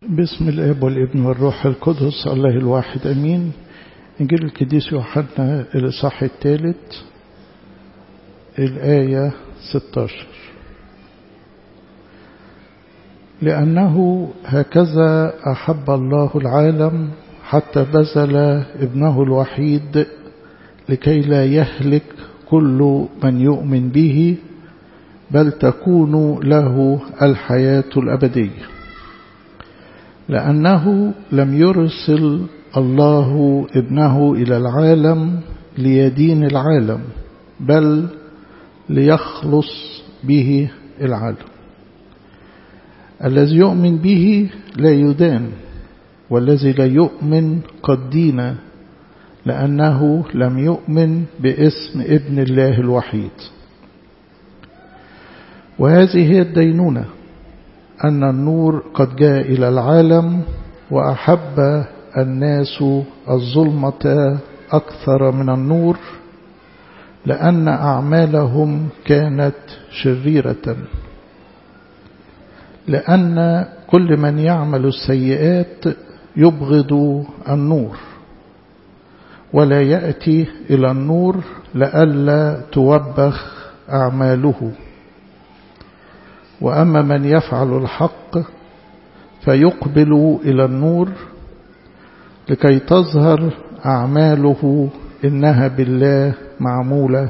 باسم الاب والابن والروح القدس الله الواحد امين انجيل القديس يوحنا الاصحاح الثالث الايه 16 لانه هكذا احب الله العالم حتى بذل ابنه الوحيد لكي لا يهلك كل من يؤمن به بل تكون له الحياه الابديه لأنه لم يرسل الله ابنه إلى العالم ليدين العالم بل ليخلص به العالم الذي يؤمن به لا يدان والذي لا يؤمن قد دين لأنه لم يؤمن باسم ابن الله الوحيد وهذه هي الدينونه أن النور قد جاء إلى العالم وأحب الناس الظلمة أكثر من النور لأن أعمالهم كانت شريرة لأن كل من يعمل السيئات يبغض النور ولا يأتي إلى النور لئلا توبخ أعماله وأما من يفعل الحق فيقبل إلى النور لكي تظهر أعماله إنها بالله معمولة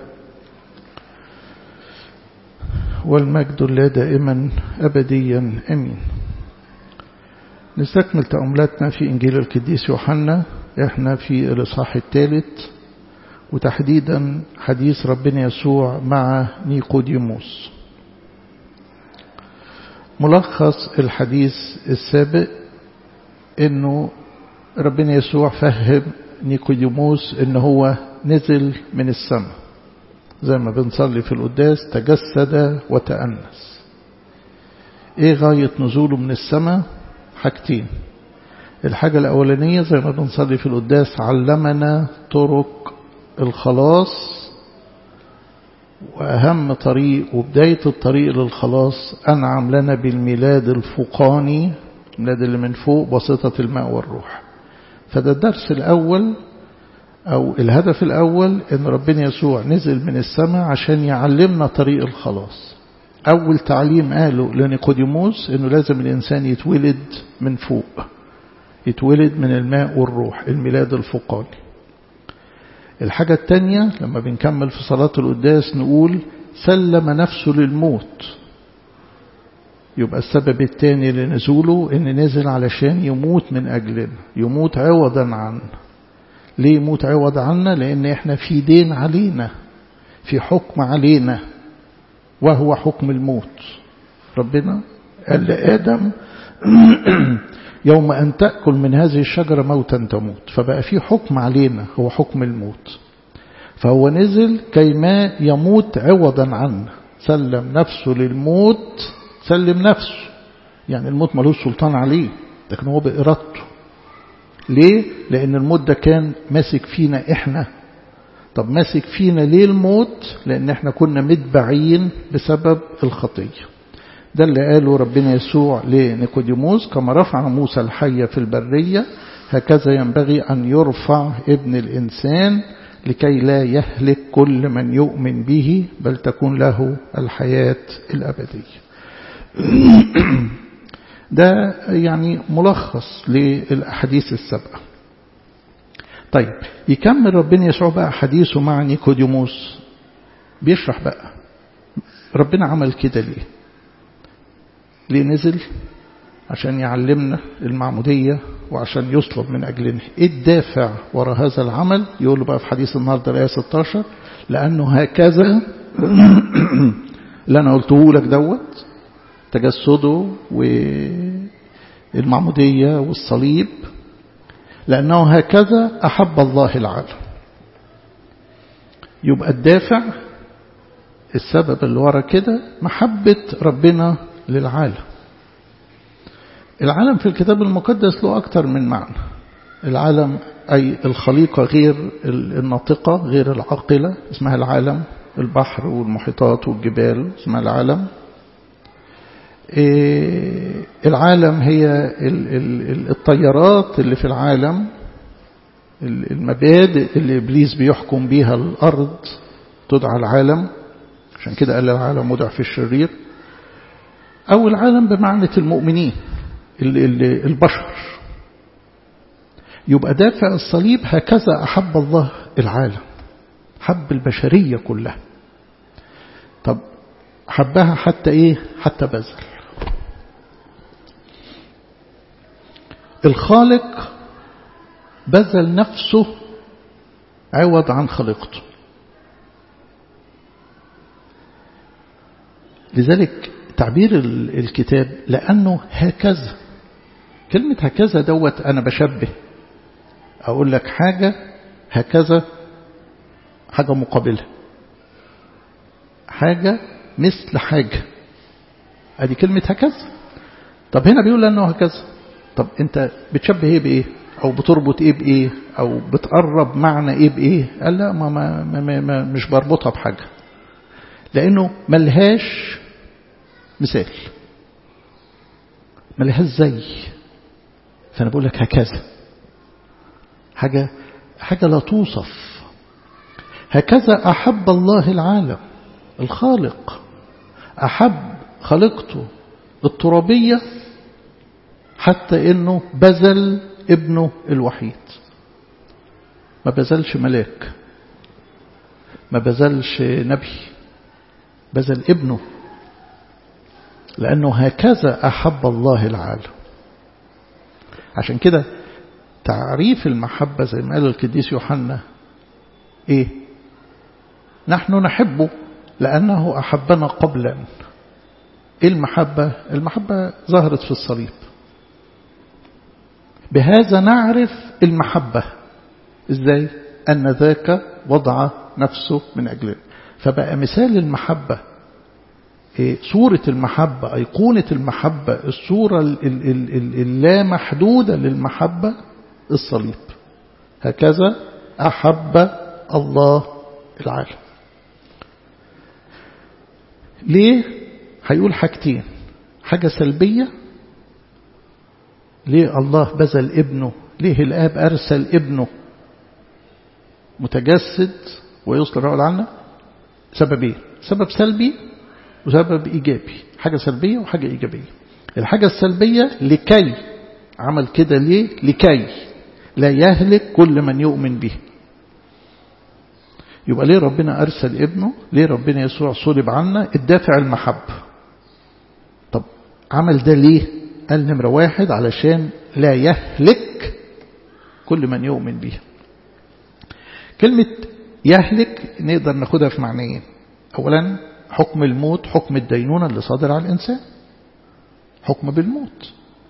والمجد الله دائما أبديا أمين نستكمل تأملاتنا في إنجيل القديس يوحنا إحنا في الإصحاح الثالث وتحديدا حديث ربنا يسوع مع نيقوديموس ملخص الحديث السابق انه ربنا يسوع فهم نيكوديموس ان هو نزل من السماء زي ما بنصلي في القداس تجسد وتأنس ايه غاية نزوله من السماء حاجتين الحاجة الأولانية زي ما بنصلي في القداس علمنا طرق الخلاص وأهم طريق وبداية الطريق للخلاص أنعم لنا بالميلاد الفوقاني الميلاد اللي من فوق بسيطة الماء والروح فده الدرس الأول أو الهدف الأول أن ربنا يسوع نزل من السماء عشان يعلمنا طريق الخلاص أول تعليم قاله لنيقوديموس أنه لازم الإنسان يتولد من فوق يتولد من الماء والروح الميلاد الفوقاني الحاجة التانية لما بنكمل في صلاة القداس نقول سلم نفسه للموت يبقى السبب التاني لنزوله ان نزل علشان يموت من اجلنا يموت عوضا عنا ليه يموت عوض عنا لان احنا في دين علينا في حكم علينا وهو حكم الموت ربنا قال لآدم يوم أن تأكل من هذه الشجرة موتا تموت فبقى في حكم علينا هو حكم الموت فهو نزل كيما يموت عوضا عنا سلم نفسه للموت سلم نفسه يعني الموت ملوش سلطان عليه لكن هو بإرادته ليه؟ لأن الموت ده كان ماسك فينا إحنا طب ماسك فينا ليه الموت؟ لأن إحنا كنا متبعين بسبب الخطية ده اللي قاله ربنا يسوع لنيكوديموس كما رفع موسى الحية في البرية هكذا ينبغي أن يرفع ابن الإنسان لكي لا يهلك كل من يؤمن به بل تكون له الحياة الأبدية ده يعني ملخص للأحاديث السابقة طيب يكمل ربنا يسوع بقى حديثه مع نيكوديموس بيشرح بقى ربنا عمل كده ليه ليه نزل عشان يعلمنا المعمودية وعشان يصلب من أجلنا إيه الدافع وراء هذا العمل يقول بقى في حديث النهاردة الآية 16 لأنه هكذا اللي أنا قلته لك دوت تجسده والمعمودية والصليب لأنه هكذا أحب الله العالم يبقى الدافع السبب اللي ورا كده محبة ربنا للعالم العالم في الكتاب المقدس له أكثر من معنى العالم أي الخليقة غير الناطقة غير العاقلة اسمها العالم البحر والمحيطات والجبال اسمها العالم العالم هي الطيارات اللي في العالم المبادئ اللي إبليس بيحكم بيها الأرض تدعى العالم عشان كده قال العالم وضع في الشرير أو العالم بمعنى المؤمنين البشر يبقى دافع الصليب هكذا أحب الله العالم حب البشرية كلها طب حبها حتى إيه حتى بذل الخالق بذل نفسه عوض عن خلقته لذلك تعبير الكتاب لأنه هكذا كلمة هكذا دوت أنا بشبه أقول لك حاجة هكذا حاجة مقابلة حاجة مثل حاجة ادي كلمة هكذا طب هنا بيقول لأنه هكذا طب أنت بتشبه إيه بإيه أو بتربط إيه بإيه أو بتقرب معنى إيه بإيه قال لا ما, ما, ما, ما مش بربطها بحاجة لأنه ملهاش مثال ملهاش زي فأنا بقول لك هكذا حاجة حاجة لا توصف هكذا أحب الله العالم الخالق أحب خلقته الترابية حتى إنه بذل ابنه الوحيد ما بذلش ملاك ما بذلش نبي بذل ابنه لأنه هكذا أحب الله العالم عشان كده تعريف المحبة زي ما قال القديس يوحنا إيه نحن نحبه لأنه أحبنا قبلا إيه المحبة المحبة ظهرت في الصليب بهذا نعرف المحبة إزاي أن ذاك وضع نفسه من أجلنا فبقى مثال المحبة صورة المحبة أيقونة المحبة الصورة اللامحدودة للمحبة الصليب هكذا أحب الله العالم ليه هيقول حاجتين حاجة سلبية ليه الله بذل ابنه ليه الآب أرسل ابنه متجسد ويصل الرأي عنا سببين سبب سلبي وسبب إيجابي حاجة سلبية وحاجة إيجابية الحاجة السلبية لكي عمل كده ليه لكي لا يهلك كل من يؤمن به يبقى ليه ربنا أرسل ابنه ليه ربنا يسوع صلب عنا الدافع المحب طب عمل ده ليه قال نمرة واحد علشان لا يهلك كل من يؤمن به كلمة يهلك نقدر ناخدها في معنيين أولا حكم الموت حكم الدينونة اللي صادر على الإنسان حكم بالموت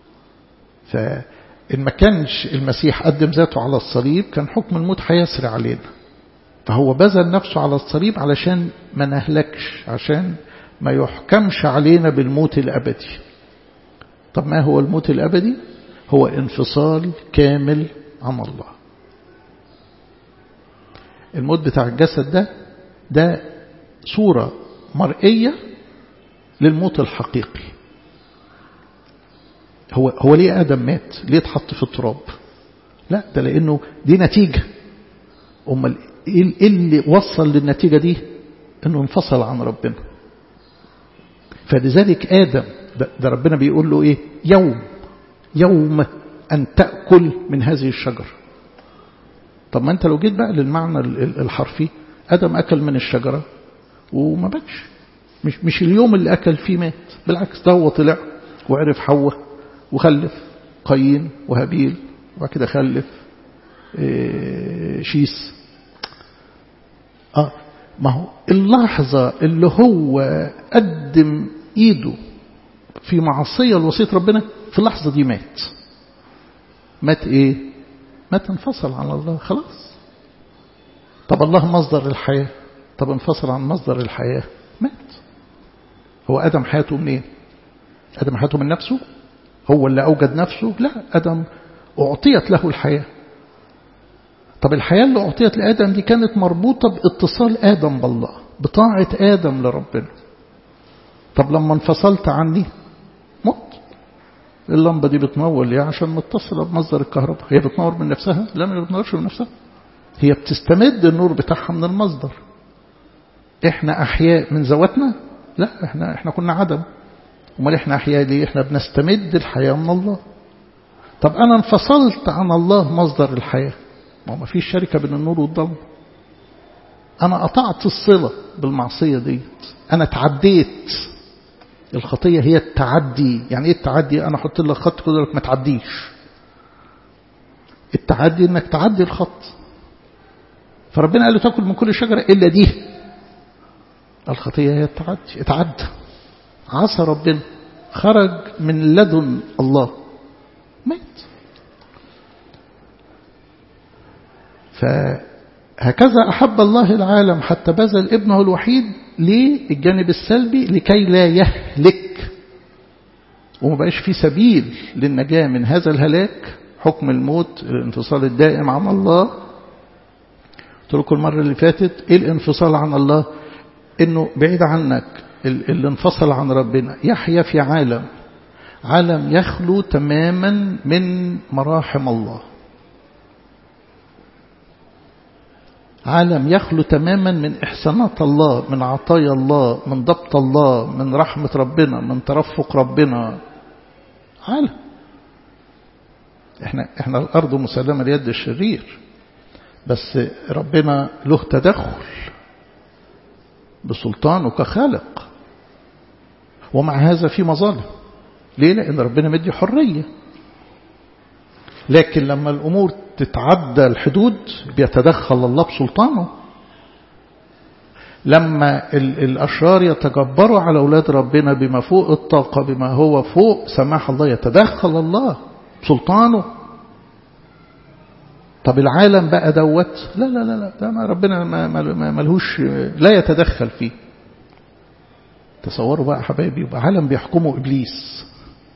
فإن ما كانش المسيح قدم ذاته على الصليب كان حكم الموت هيسري علينا فهو بذل نفسه على الصليب علشان ما نهلكش عشان ما يحكمش علينا بالموت الأبدي طب ما هو الموت الأبدي هو انفصال كامل عن الله الموت بتاع الجسد ده ده صورة مرئية للموت الحقيقي هو هو ليه آدم مات ليه اتحط في التراب لا ده لأنه دي نتيجة أمال إيه اللي وصل للنتيجة دي أنه انفصل عن ربنا فلذلك آدم ده, ده ربنا بيقول له إيه يوم يوم أن تأكل من هذه الشجرة طب ما أنت لو جيت بقى للمعنى الحرفي آدم أكل من الشجرة وما ماتش مش, مش اليوم اللي أكل فيه مات بالعكس ده هو طلع وعرف حواء وخلف قايين وهابيل وبعد كده خلف شيس آه ما هو اللحظة اللي هو قدم ايده في معصية لوصية ربنا في اللحظة دي مات مات ايه مات انفصل عن الله خلاص طب الله مصدر الحياة طب انفصل عن مصدر الحياة مات هو أدم حياته منين أدم حياته من نفسه هو اللي أوجد نفسه لا أدم أعطيت له الحياة طب الحياة اللي أعطيت لآدم دي كانت مربوطة باتصال آدم بالله بطاعة آدم لربنا طب لما انفصلت عني مت اللمبة دي بتنور ليه عشان متصلة بمصدر الكهرباء هي بتنور من نفسها لا ما بتنورش من نفسها هي بتستمد النور بتاعها من المصدر احنا احياء من ذواتنا لا احنا احنا كنا عدم امال احنا احياء ليه احنا بنستمد الحياة من الله طب انا انفصلت عن الله مصدر الحياة ما هو ما فيش شركة بين النور والضلمة انا قطعت الصلة بالمعصية دي انا تعديت الخطية هي التعدي يعني ايه التعدي انا احط لك خط كده لك ما تعديش التعدي انك تعدي الخط فربنا قال له تاكل من كل شجرة الا دي الخطية هي التعدي اتعدى عصى ربنا خرج من لدن الله مات فهكذا أحب الله العالم حتى بذل ابنه الوحيد للجانب السلبي لكي لا يهلك وما بقاش في سبيل للنجاة من هذا الهلاك حكم الموت الانفصال الدائم عن الله قلت لكم المرة اللي فاتت ايه الانفصال عن الله انه بعيد عنك اللي انفصل عن ربنا يحيا في عالم عالم يخلو تماما من مراحم الله عالم يخلو تماما من إحسانات الله من عطايا الله من ضبط الله من رحمة ربنا من ترفق ربنا عالم احنا, احنا الأرض مسلمة ليد الشرير بس ربنا له تدخل بسلطانه كخالق ومع هذا في مظالم ليه لأن ربنا مدي حرية لكن لما الأمور تتعدى الحدود بيتدخل الله بسلطانه لما الأشرار يتجبروا على أولاد ربنا بما فوق الطاقة بما هو فوق سماح الله يتدخل الله بسلطانه طب العالم بقى دوت لا لا لا لا ده ما ربنا ما ملهوش لا يتدخل فيه تصوروا بقى حبايبي يبقى عالم بيحكمه إبليس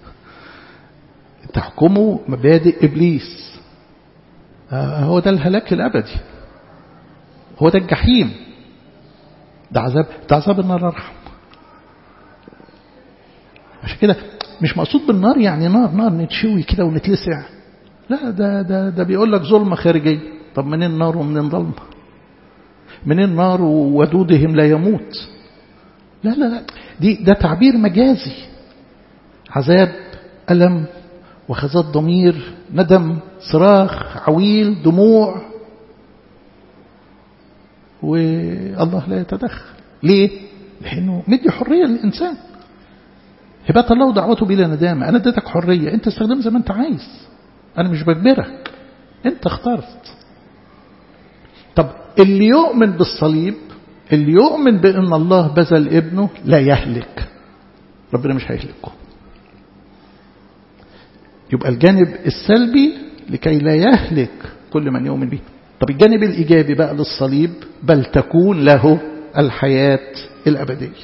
تحكمه مبادئ إبليس هو ده الهلاك الأبدي هو ده الجحيم ده عذاب ده عذاب النار أرحم عشان كده مش مقصود بالنار يعني نار نار نتشوي كده ونتلسع لا ده ده ده بيقول لك ظلمة خارجية طب منين نار ومنين ظلمة منين نار وودودهم لا يموت لا لا لا دي ده تعبير مجازي عذاب ألم وخزات ضمير ندم صراخ عويل دموع والله لا يتدخل ليه؟ لأنه مدي حرية للإنسان هبات الله ودعوته بلا ندامة أنا اديتك حرية أنت استخدم زي ما أنت عايز أنا مش بجبرك أنت اخترت طب اللي يؤمن بالصليب اللي يؤمن بأن الله بذل ابنه لا يهلك ربنا مش هيهلكه يبقى الجانب السلبي لكي لا يهلك كل من يؤمن به طب الجانب الإيجابي بقى للصليب بل تكون له الحياة الأبدية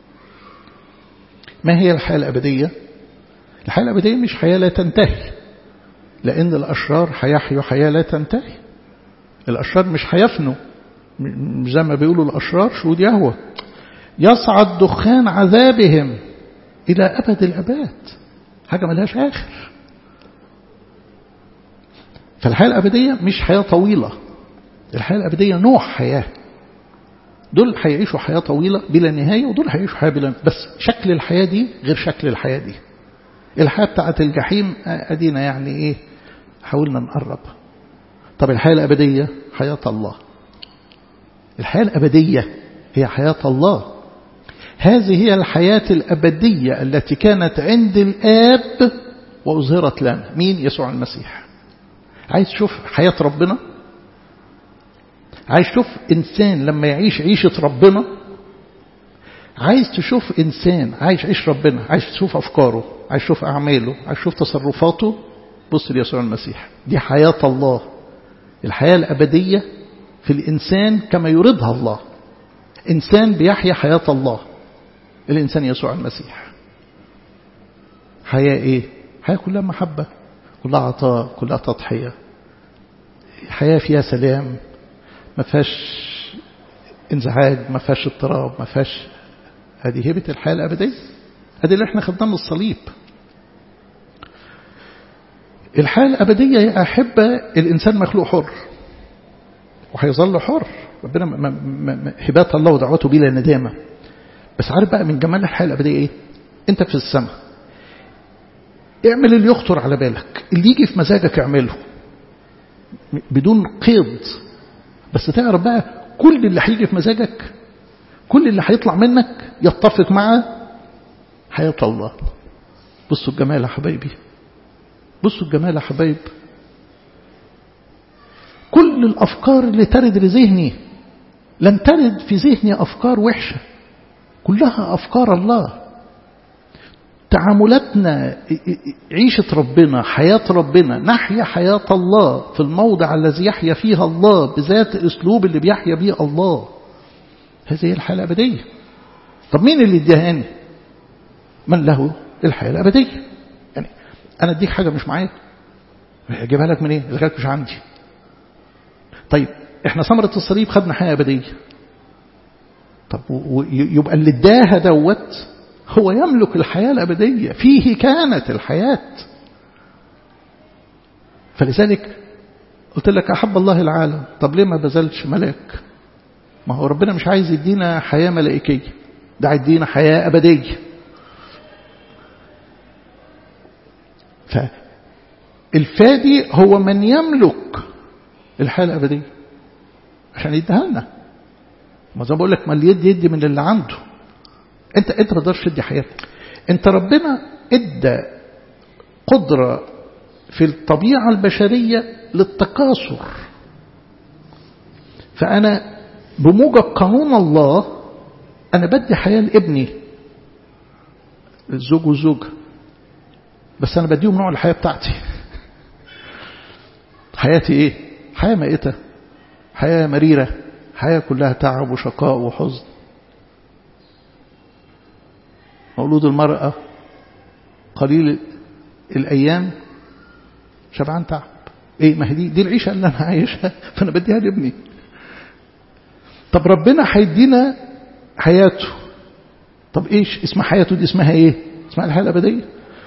ما هي الحياة الأبدية الحياة الأبدية مش حياة لا تنتهي لأن الأشرار هيحيوا حياة لا تنتهي الأشرار مش هيفنوا مش زي ما بيقولوا الأشرار شهود يهوى يصعد دخان عذابهم إلى أبد الأباد حاجة ملهاش آخر فالحياة الأبدية مش حياة طويلة الحياة الأبدية نوع حياة دول هيعيشوا حياة طويلة بلا نهاية ودول هيعيشوا حياة بلا بس شكل الحياة دي غير شكل الحياة دي الحياة بتاعت الجحيم أدينا يعني إيه حاولنا نقرب طب الحياة الأبدية حياة الله الحياة الأبدية هي حياة الله هذه هي الحياة الأبدية التي كانت عند الآب وأظهرت لنا مين يسوع المسيح عايز تشوف حياة ربنا عايز تشوف إنسان لما يعيش عيشة ربنا عايز تشوف إنسان عايش عيش ربنا عايز تشوف أفكاره عايز تشوف أعماله عايز تشوف تصرفاته بص ليسوع المسيح دي حياة الله الحياة الأبدية في الإنسان كما يريدها الله إنسان بيحيا حياة الله الإنسان يسوع المسيح حياة إيه حياة كلها محبة كلها عطاء كلها تضحية حياة فيها سلام ما فيهاش انزعاج ما فيهاش اضطراب ما فيهاش هذه هبة الحياة الأبدية هذه اللي احنا خدناها من الصليب الحياة الأبدية يا أحبة الإنسان مخلوق حر وهيظل حر ربنا هبات الله ودعوته بلا ندامة بس عارف بقى من جمال الحياة الأبدية إيه أنت في السماء اعمل اللي يخطر على بالك اللي يجي في مزاجك اعمله بدون قيد بس تعرف بقى كل اللي هيجي في مزاجك كل اللي هيطلع منك يتفق مع حياة الله بصوا الجمال يا حبايبي بصوا الجمال يا حبايب كل الأفكار اللي ترد لذهني لن ترد في ذهني أفكار وحشة كلها أفكار الله تعاملاتنا عيشة ربنا حياة ربنا نحيا حياة الله في الموضع الذي يحيا فيها الله بذات الأسلوب اللي بيحيا به الله هذه هي الحياة الأبدية طب مين اللي اديهاني من له الحياة الأبدية يعني أنا أديك حاجة مش معايا أجيبها لك من إيه الغاك مش عندي طيب إحنا ثمرة الصليب خدنا حياة أبدية طب يبقى اللي اداها دوت هو يملك الحياة الأبدية فيه كانت الحياة فلذلك قلت لك أحب الله العالم طب ليه ما بذلش ملاك ما هو ربنا مش عايز يدينا حياة ملائكية ده يدينا حياة أبدية فالفادي هو من يملك الحياة الأبدية عشان يديها لنا ما زي ما بقول لك ما اللي يدي يدي من اللي عنده انت انت ما تقدرش تدي حياتك انت ربنا ادى قدرة في الطبيعة البشرية للتكاثر فأنا بموجب قانون الله أنا بدي حياة لابني الزوج والزوجة بس أنا بديهم نوع الحياة بتاعتي حياتي إيه حياة مائتة حياة مريرة حياة كلها تعب وشقاء وحزن مولود المرأة قليل الأيام شبعان تعب إيه ما هي دي, دي العيشة اللي أنا عايشها فأنا بديها لابني طب ربنا هيدينا حياته طب إيش اسم حياته دي اسمها إيه اسمها الحياة الأبدية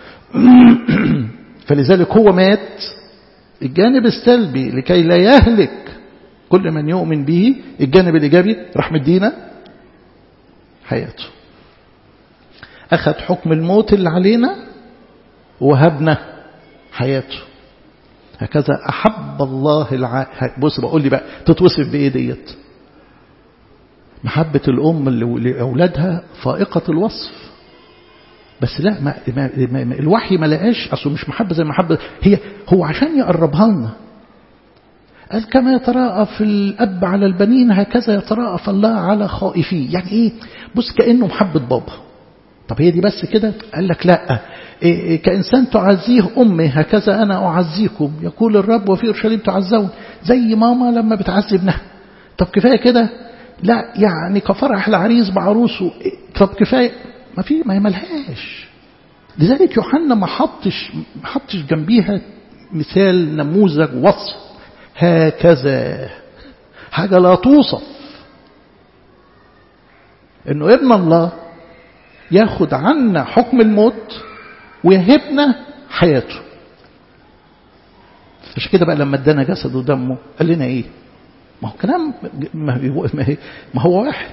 فلذلك هو مات الجانب السلبي لكي لا يهلك كل من يؤمن به الجانب الإيجابي راح مدينا حياته أخذ حكم الموت اللي علينا وهبنا حياته هكذا أحب الله الع... بص بقول لي بقى تتوصف بإيه ديت محبة الأم لأولادها فائقة الوصف بس لا ما ما ما الوحي ما لقاش أصله مش محبة زي محبة هي هو عشان يقربها لنا قال كما يتراءف الأب على البنين هكذا يتراءف الله على خائفيه يعني إيه بص كأنه محبة بابا طب هي دي بس كده قال لك لا إيه إيه كإنسان تعزيه أمي هكذا أنا أعزيكم يقول الرب وفي أورشليم تعزون زي ماما لما بتعزي ابنها طب كفاية كده لا يعني كفرح العريس بعروسه طب كفاية ما في ما ملهاش لذلك يوحنا ما حطش ما حطش جنبيها مثال نموذج وصف هكذا حاجة لا توصف انه ابن الله ياخد عنا حكم الموت ويهبنا حياته عشان كده بقى لما ادانا جسد ودمه قال لنا ايه ما هو كلام ما هو واحد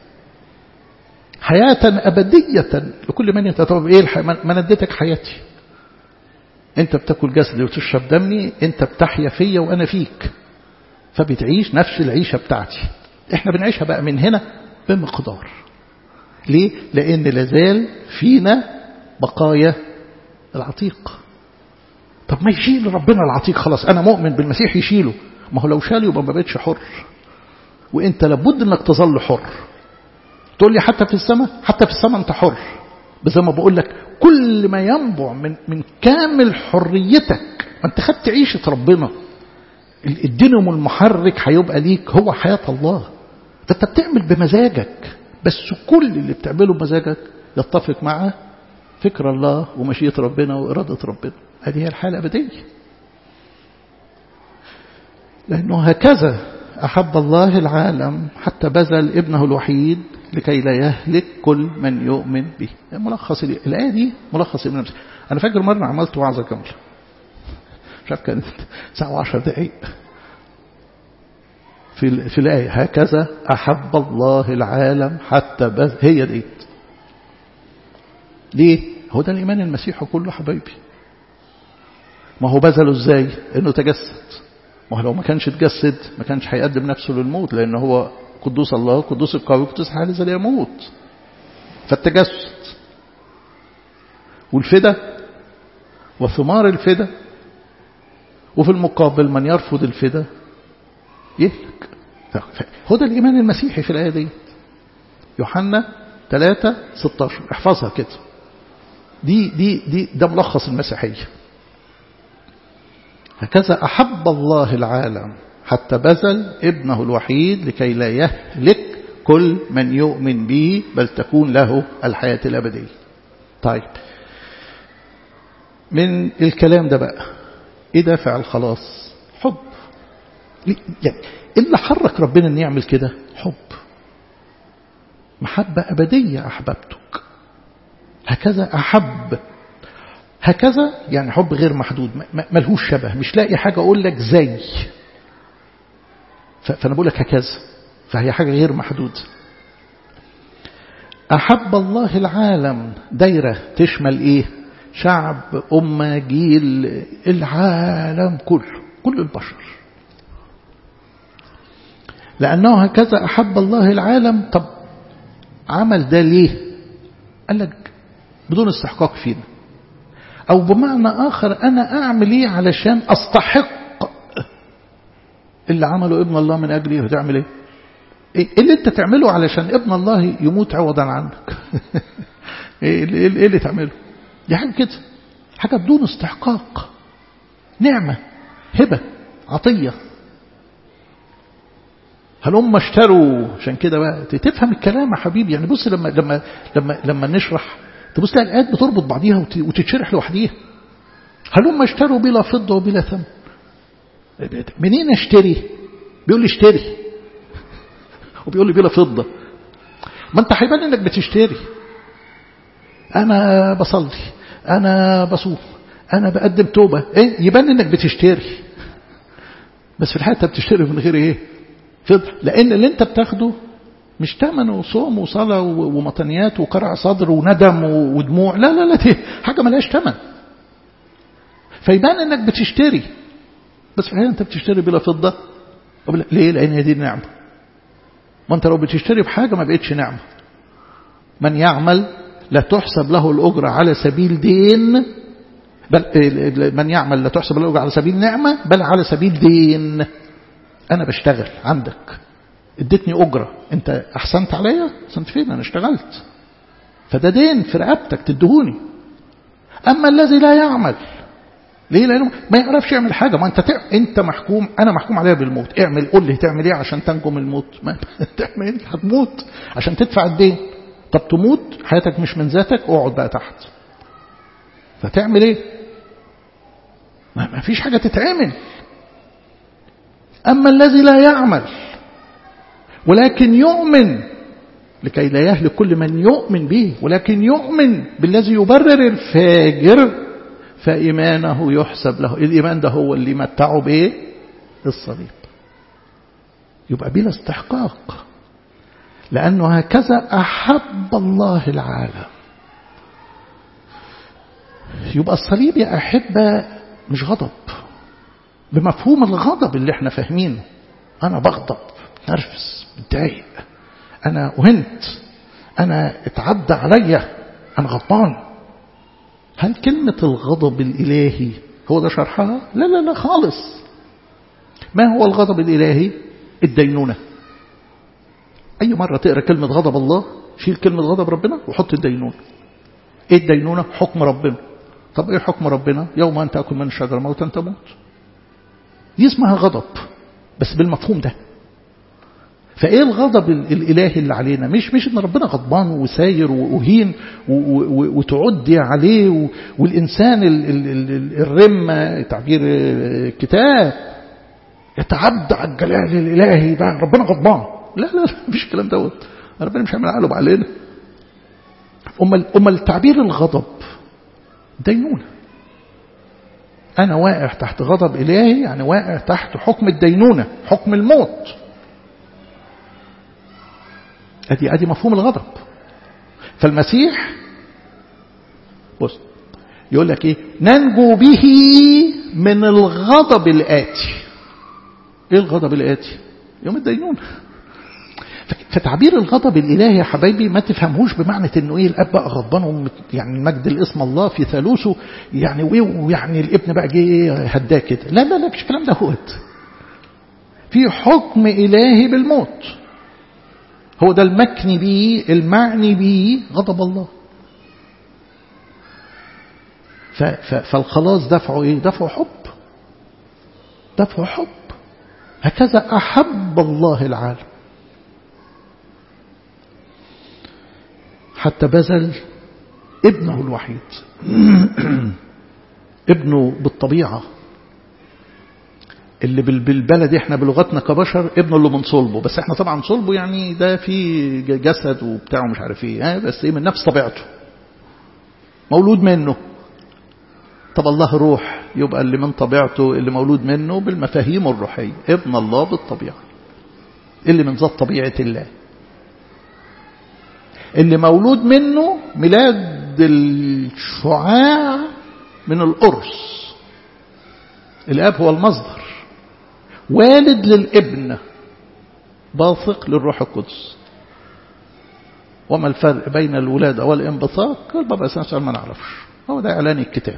حياة أبدية لكل من يتطور إيه الحياة ما أنا اديتك حياتي أنت بتاكل جسدي وتشرب دمي أنت بتحيا فيا وأنا فيك فبتعيش نفس العيشة بتاعتي احنا بنعيشها بقى من هنا بمقدار ليه؟ لأن لازال فينا بقايا العتيق طب ما يشيل ربنا العتيق خلاص أنا مؤمن بالمسيح يشيله ما هو لو شاله يبقى ما بقتش حر وانت لابد انك تظل حر تقول لي حتى في السماء حتى في السماء انت حر بس زي ما بقول لك كل ما ينبع من من كامل حريتك ما انت خدت عيشه ربنا الدينامو المحرك هيبقى ليك هو حياه الله فانت بتعمل بمزاجك بس كل اللي بتعمله بمزاجك يتفق مع فكر الله ومشيئه ربنا واراده ربنا هذه هي الحاله الابديه لأنه هكذا أحب الله العالم حتى بذل ابنه الوحيد لكي لا يهلك كل من يؤمن به ملخص الآية دي ملخص ابن نفسه أنا فاكر مرة عملت وعظة كاملة مش عارف كانت ساعة وعشر دقايق في في الآية هكذا أحب الله العالم حتى بس هي دي ليه؟ هو ده الإيمان المسيحي كله حبايبي ما هو بذله ازاي؟ انه تجسد ما هو لو ما كانش اتجسد ما كانش هيقدم نفسه للموت لأن هو قدوس الله قدوس القوي قدوس حال لا يموت فالتجسد والفدا وثمار الفدا وفي المقابل من يرفض الفدا يهلك هو ده الإيمان المسيحي في الآية دي يوحنا 3 16 احفظها كده دي دي دي ده ملخص المسيحية هكذا أحب الله العالم حتى بذل ابنه الوحيد لكي لا يهلك كل من يؤمن به بل تكون له الحياة الأبدية طيب من الكلام ده بقى ايه دافع الخلاص حب يعني اللي حرك ربنا ان يعمل كده حب محبة أبدية أحببتك هكذا أحب هكذا يعني حب غير محدود ملهوش شبه مش لاقي حاجة أقول لك زي فأنا بقول لك هكذا فهي حاجة غير محدودة أحب الله العالم دايرة تشمل إيه شعب أمة جيل العالم كله كل البشر لأنه هكذا أحب الله العالم طب عمل ده ليه قال لك بدون استحقاق فينا أو بمعنى آخر أنا أعمل إيه علشان أستحق اللي عمله ابن الله من أجلي هتعمل إيه إيه اللي أنت تعمله علشان ابن الله يموت عوضا عنك إيه اللي تعمله دي حاجة كده حاجة بدون استحقاق نعمة هبة عطية هل هم اشتروا عشان كده بقى تفهم الكلام يا حبيبي يعني بص لما لما لما لما نشرح تبص تلاقي الآيات بتربط بعضيها وتتشرح لوحديها هل هم اشتروا بلا فضة وبلا ثمن منين اشتري بيقول لي اشتري وبيقول لي بلا فضة ما انت هيبان انك بتشتري انا بصلي انا بصوم انا بقدم توبة ايه يبان انك بتشتري بس في الحقيقة بتشتري من غير ايه فضة لان اللي انت بتاخده مش تمن وصوم وصلاة ومطنيات وقرع صدر وندم ودموع لا لا لا دي حاجة ملهاش تمن فيبان انك بتشتري بس في الحقيقة انت بتشتري بلا فضة ليه لان هي دي النعمة ما انت لو بتشتري بحاجة ما بقتش نعمة من يعمل لا تحسب له الأجرة على سبيل دين بل من يعمل لا تحسب له الأجرة على سبيل نعمة بل على سبيل دين أنا بشتغل عندك اديتني أجرة أنت أحسنت عليا أحسنت فين أنا اشتغلت فده دين في رقبتك تدهوني أما الذي لا يعمل ليه لأنه ما يعرفش يعمل حاجة ما أنت تع... أنت محكوم أنا محكوم عليها بالموت اعمل قول لي تعمل إيه عشان تنجو من الموت ما تعمل إيه هتموت عشان تدفع الدين طب تموت حياتك مش من ذاتك اقعد بقى تحت فتعمل ايه ما فيش حاجة تتعمل أما الذي لا يعمل ولكن يؤمن لكي لا يهلك كل من يؤمن به ولكن يؤمن بالذي يبرر الفاجر فإيمانه يحسب له الإيمان ده هو اللي متعه بإيه الصليب يبقى بلا استحقاق لأنه هكذا أحب الله العالم يبقى الصليب يا أحبة مش غضب بمفهوم الغضب اللي احنا فاهمينه أنا بغضب نرفز متضايق أنا أهنت أنا اتعدى عليا أنا غضبان هل كلمة الغضب الإلهي هو ده شرحها؟ لا لا لا خالص ما هو الغضب الإلهي؟ الدينونة أي مرة تقرأ كلمة غضب الله شيل كلمة غضب ربنا وحط الدينونة إيه الدينونة؟ حكم ربنا طب إيه حكم ربنا؟ يوم أن تأكل من الشجرة موتا تموت دي اسمها غضب بس بالمفهوم ده فايه الغضب الالهي اللي علينا مش مش ان ربنا غضبان وساير واهين وتعدي عليه والانسان الرمه تعبير الكتاب يتعدى على الجلال الالهي ده ربنا غضبان لا لا لا مفيش الكلام دوت ربنا مش هيعمل عقله علينا امال امال تعبير الغضب دينونه أنا واقع تحت غضب إلهي يعني واقع تحت حكم الدينونة حكم الموت أدي أدي مفهوم الغضب فالمسيح بص يقول لك إيه ننجو به من الغضب الآتي إيه الغضب الآتي يوم الدينونة فتعبير الغضب الإلهي يا حبايبي ما تفهمهوش بمعنى انه ايه الاب بقى غضبان يعني المجد الاسم الله في ثالوثه يعني ويعني الابن بقى جه هداه كده لا لا لا مش الكلام ده هوت في حكم إلهي بالموت هو ده المكني به المعني به غضب الله فالخلاص دفعه ايه دفعه حب دفعه حب هكذا أحب الله العالم حتى بذل ابنه الوحيد ابنه بالطبيعة اللي بالبلد احنا بلغتنا كبشر ابنه اللي من صلبه بس احنا طبعا صلبه يعني ده في جسد وبتاعه مش عارف ايه اه بس ايه من نفس طبيعته مولود منه طب الله روح يبقى اللي من طبيعته اللي مولود منه بالمفاهيم الروحية ابن الله بالطبيعة اللي من ذات طبيعة الله اللي مولود منه ميلاد الشعاع من القرص الاب هو المصدر والد للابن باثق للروح القدس وما الفرق بين الولادة والانبثاق البابا اساسا ما نعرفش هو ده اعلان الكتاب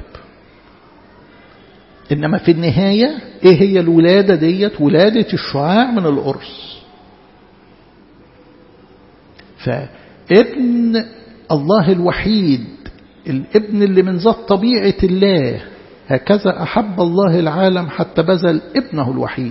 انما في النهاية ايه هي الولادة ديت ولادة الشعاع من القرص فابن الله الوحيد الابن اللي من ذات طبيعة الله هكذا أحب الله العالم حتى بذل ابنه الوحيد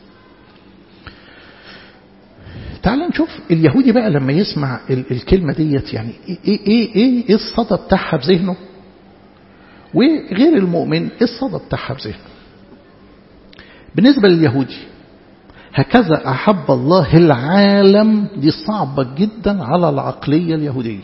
تعال نشوف اليهودي بقى لما يسمع الكلمة ديت يعني ايه ايه ايه ايه الصدى بتاعها في ذهنه وغير المؤمن ايه الصدى بتاعها في ذهنه بالنسبة لليهودي هكذا أحب الله العالم دي صعبة جدا على العقلية اليهودية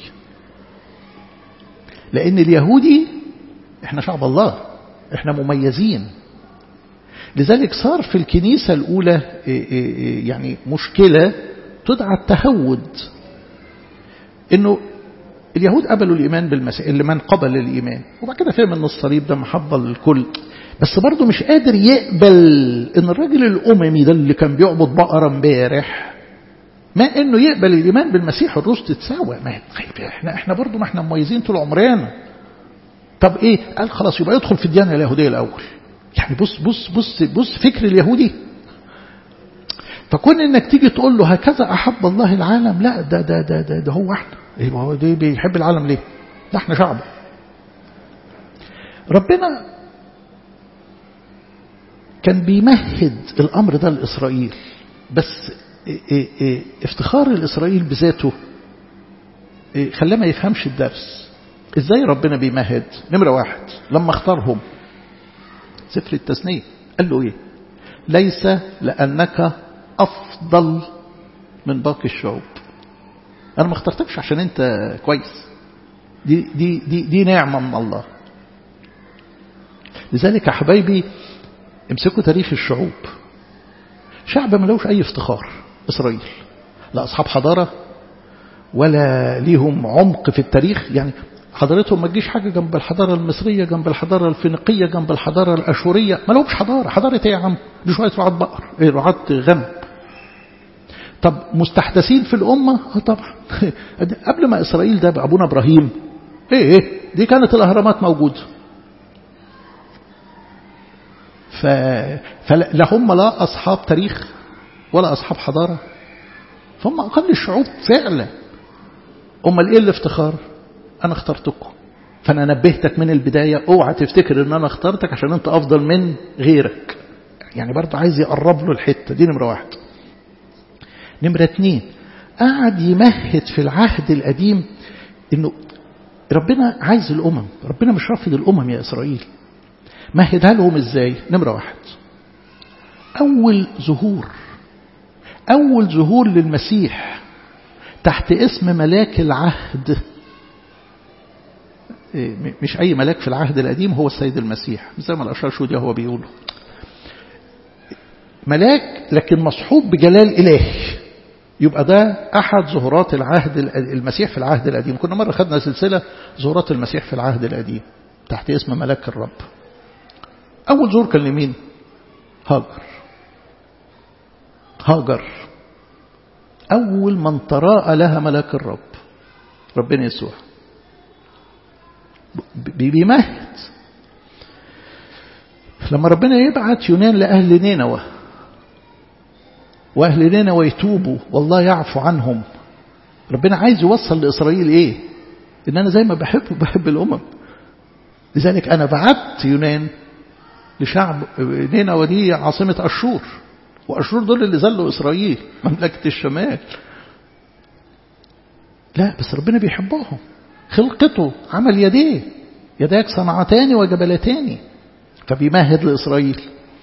لأن اليهودي احنا شعب الله احنا مميزين لذلك صار في الكنيسة الأولى يعني مشكلة تدعى التهود انه اليهود قبلوا الإيمان بالمسيح اللي من قبل الإيمان وبعد كده فهم ان الصليب ده محبة للكل بس برضه مش قادر يقبل ان الراجل الأممي ده اللي كان بيعبد بقرة امبارح ما انه يقبل الإيمان بالمسيح الروس تتساوى ما احنا احنا برضه ما احنا مميزين طول عمرنا طب ايه قال خلاص يبقى يدخل في الديانة اليهودية الأول يعني بص بص بص بص فكر اليهودي فكون انك تيجي تقول له هكذا احب الله العالم لا ده ده ده ده, ده هو احنا ايه هو ده بيحب العالم ليه ده احنا شعبه ربنا كان بيمهد الامر ده لاسرائيل بس إيه إيه افتخار الاسرائيل بذاته إيه خلاه ما يفهمش الدرس ازاي ربنا بيمهد نمرة واحد لما اختارهم سفر التثنية قال له ايه ليس لأنك أفضل من باقي الشعوب أنا ما اخترتكش عشان أنت كويس دي, دي, دي, دي نعمة من الله لذلك يا حبايبي امسكوا تاريخ الشعوب شعب ما لهوش أي افتخار إسرائيل لا أصحاب حضارة ولا ليهم عمق في التاريخ يعني حضارتهم ما تجيش حاجة جنب الحضارة المصرية جنب الحضارة الفينيقية جنب الحضارة الأشورية ما لهمش حضارة حضارة ايه يا عم دي شوية رعاة بقر ايه رعاة غنم طب مستحدثين في الأمة اه طبعا قبل ما إسرائيل ده بأبونا إبراهيم ايه ايه دي كانت الأهرامات موجودة ف... فلا هم لا أصحاب تاريخ ولا أصحاب حضارة فهم أقل الشعوب فعلا أمال إيه الافتخار أنا اخترتكم فأنا نبهتك من البداية اوعى تفتكر ان أنا اخترتك عشان أنت أفضل من غيرك يعني برضه عايز يقرب له الحتة دي نمرة واحد نمرة اتنين قعد يمهد في العهد القديم انه ربنا عايز الأمم ربنا مش رافض الأمم يا إسرائيل مهدها لهم ازاي نمرة واحد أول ظهور أول ظهور للمسيح تحت اسم ملاك العهد مش أي ملاك في العهد القديم هو السيد المسيح زي ما الأشار شوديا هو بيقوله ملاك لكن مصحوب بجلال إلهي يبقى ده أحد ظهورات العهد المسيح في العهد القديم كنا مرة خدنا سلسلة ظهورات المسيح في العهد القديم تحت اسم ملاك الرب أول ظهور كان لمين هاجر هاجر أول من تراءى لها ملاك الرب ربنا يسوع بيمهد لما ربنا يبعت يونان لأهل نينوى وأهل نينوى يتوبوا والله يعفو عنهم ربنا عايز يوصل لإسرائيل إيه إن أنا زي ما بحبه بحب الأمم لذلك أنا بعت يونان لشعب نينوى دي عاصمة أشور وأشور دول اللي زلوا إسرائيل مملكة الشمال لا بس ربنا بيحبهم خلقته عمل يديه يداك صنعتان وجبلتان فبيمهد لإسرائيل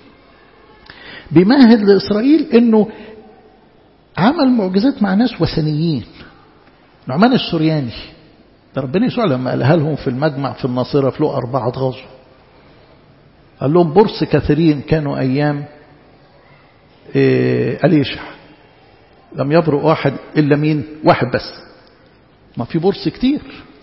بيمهد لإسرائيل أنه عمل معجزات مع ناس وثنيين نعمان السورياني ده ربنا يسوع لما قالها لهم في المجمع في الناصرة في لقى أربعة غزو قال لهم برص كثيرين كانوا أيام إيه أليشع لم يبرق واحد إلا مين واحد بس ما في برص كتير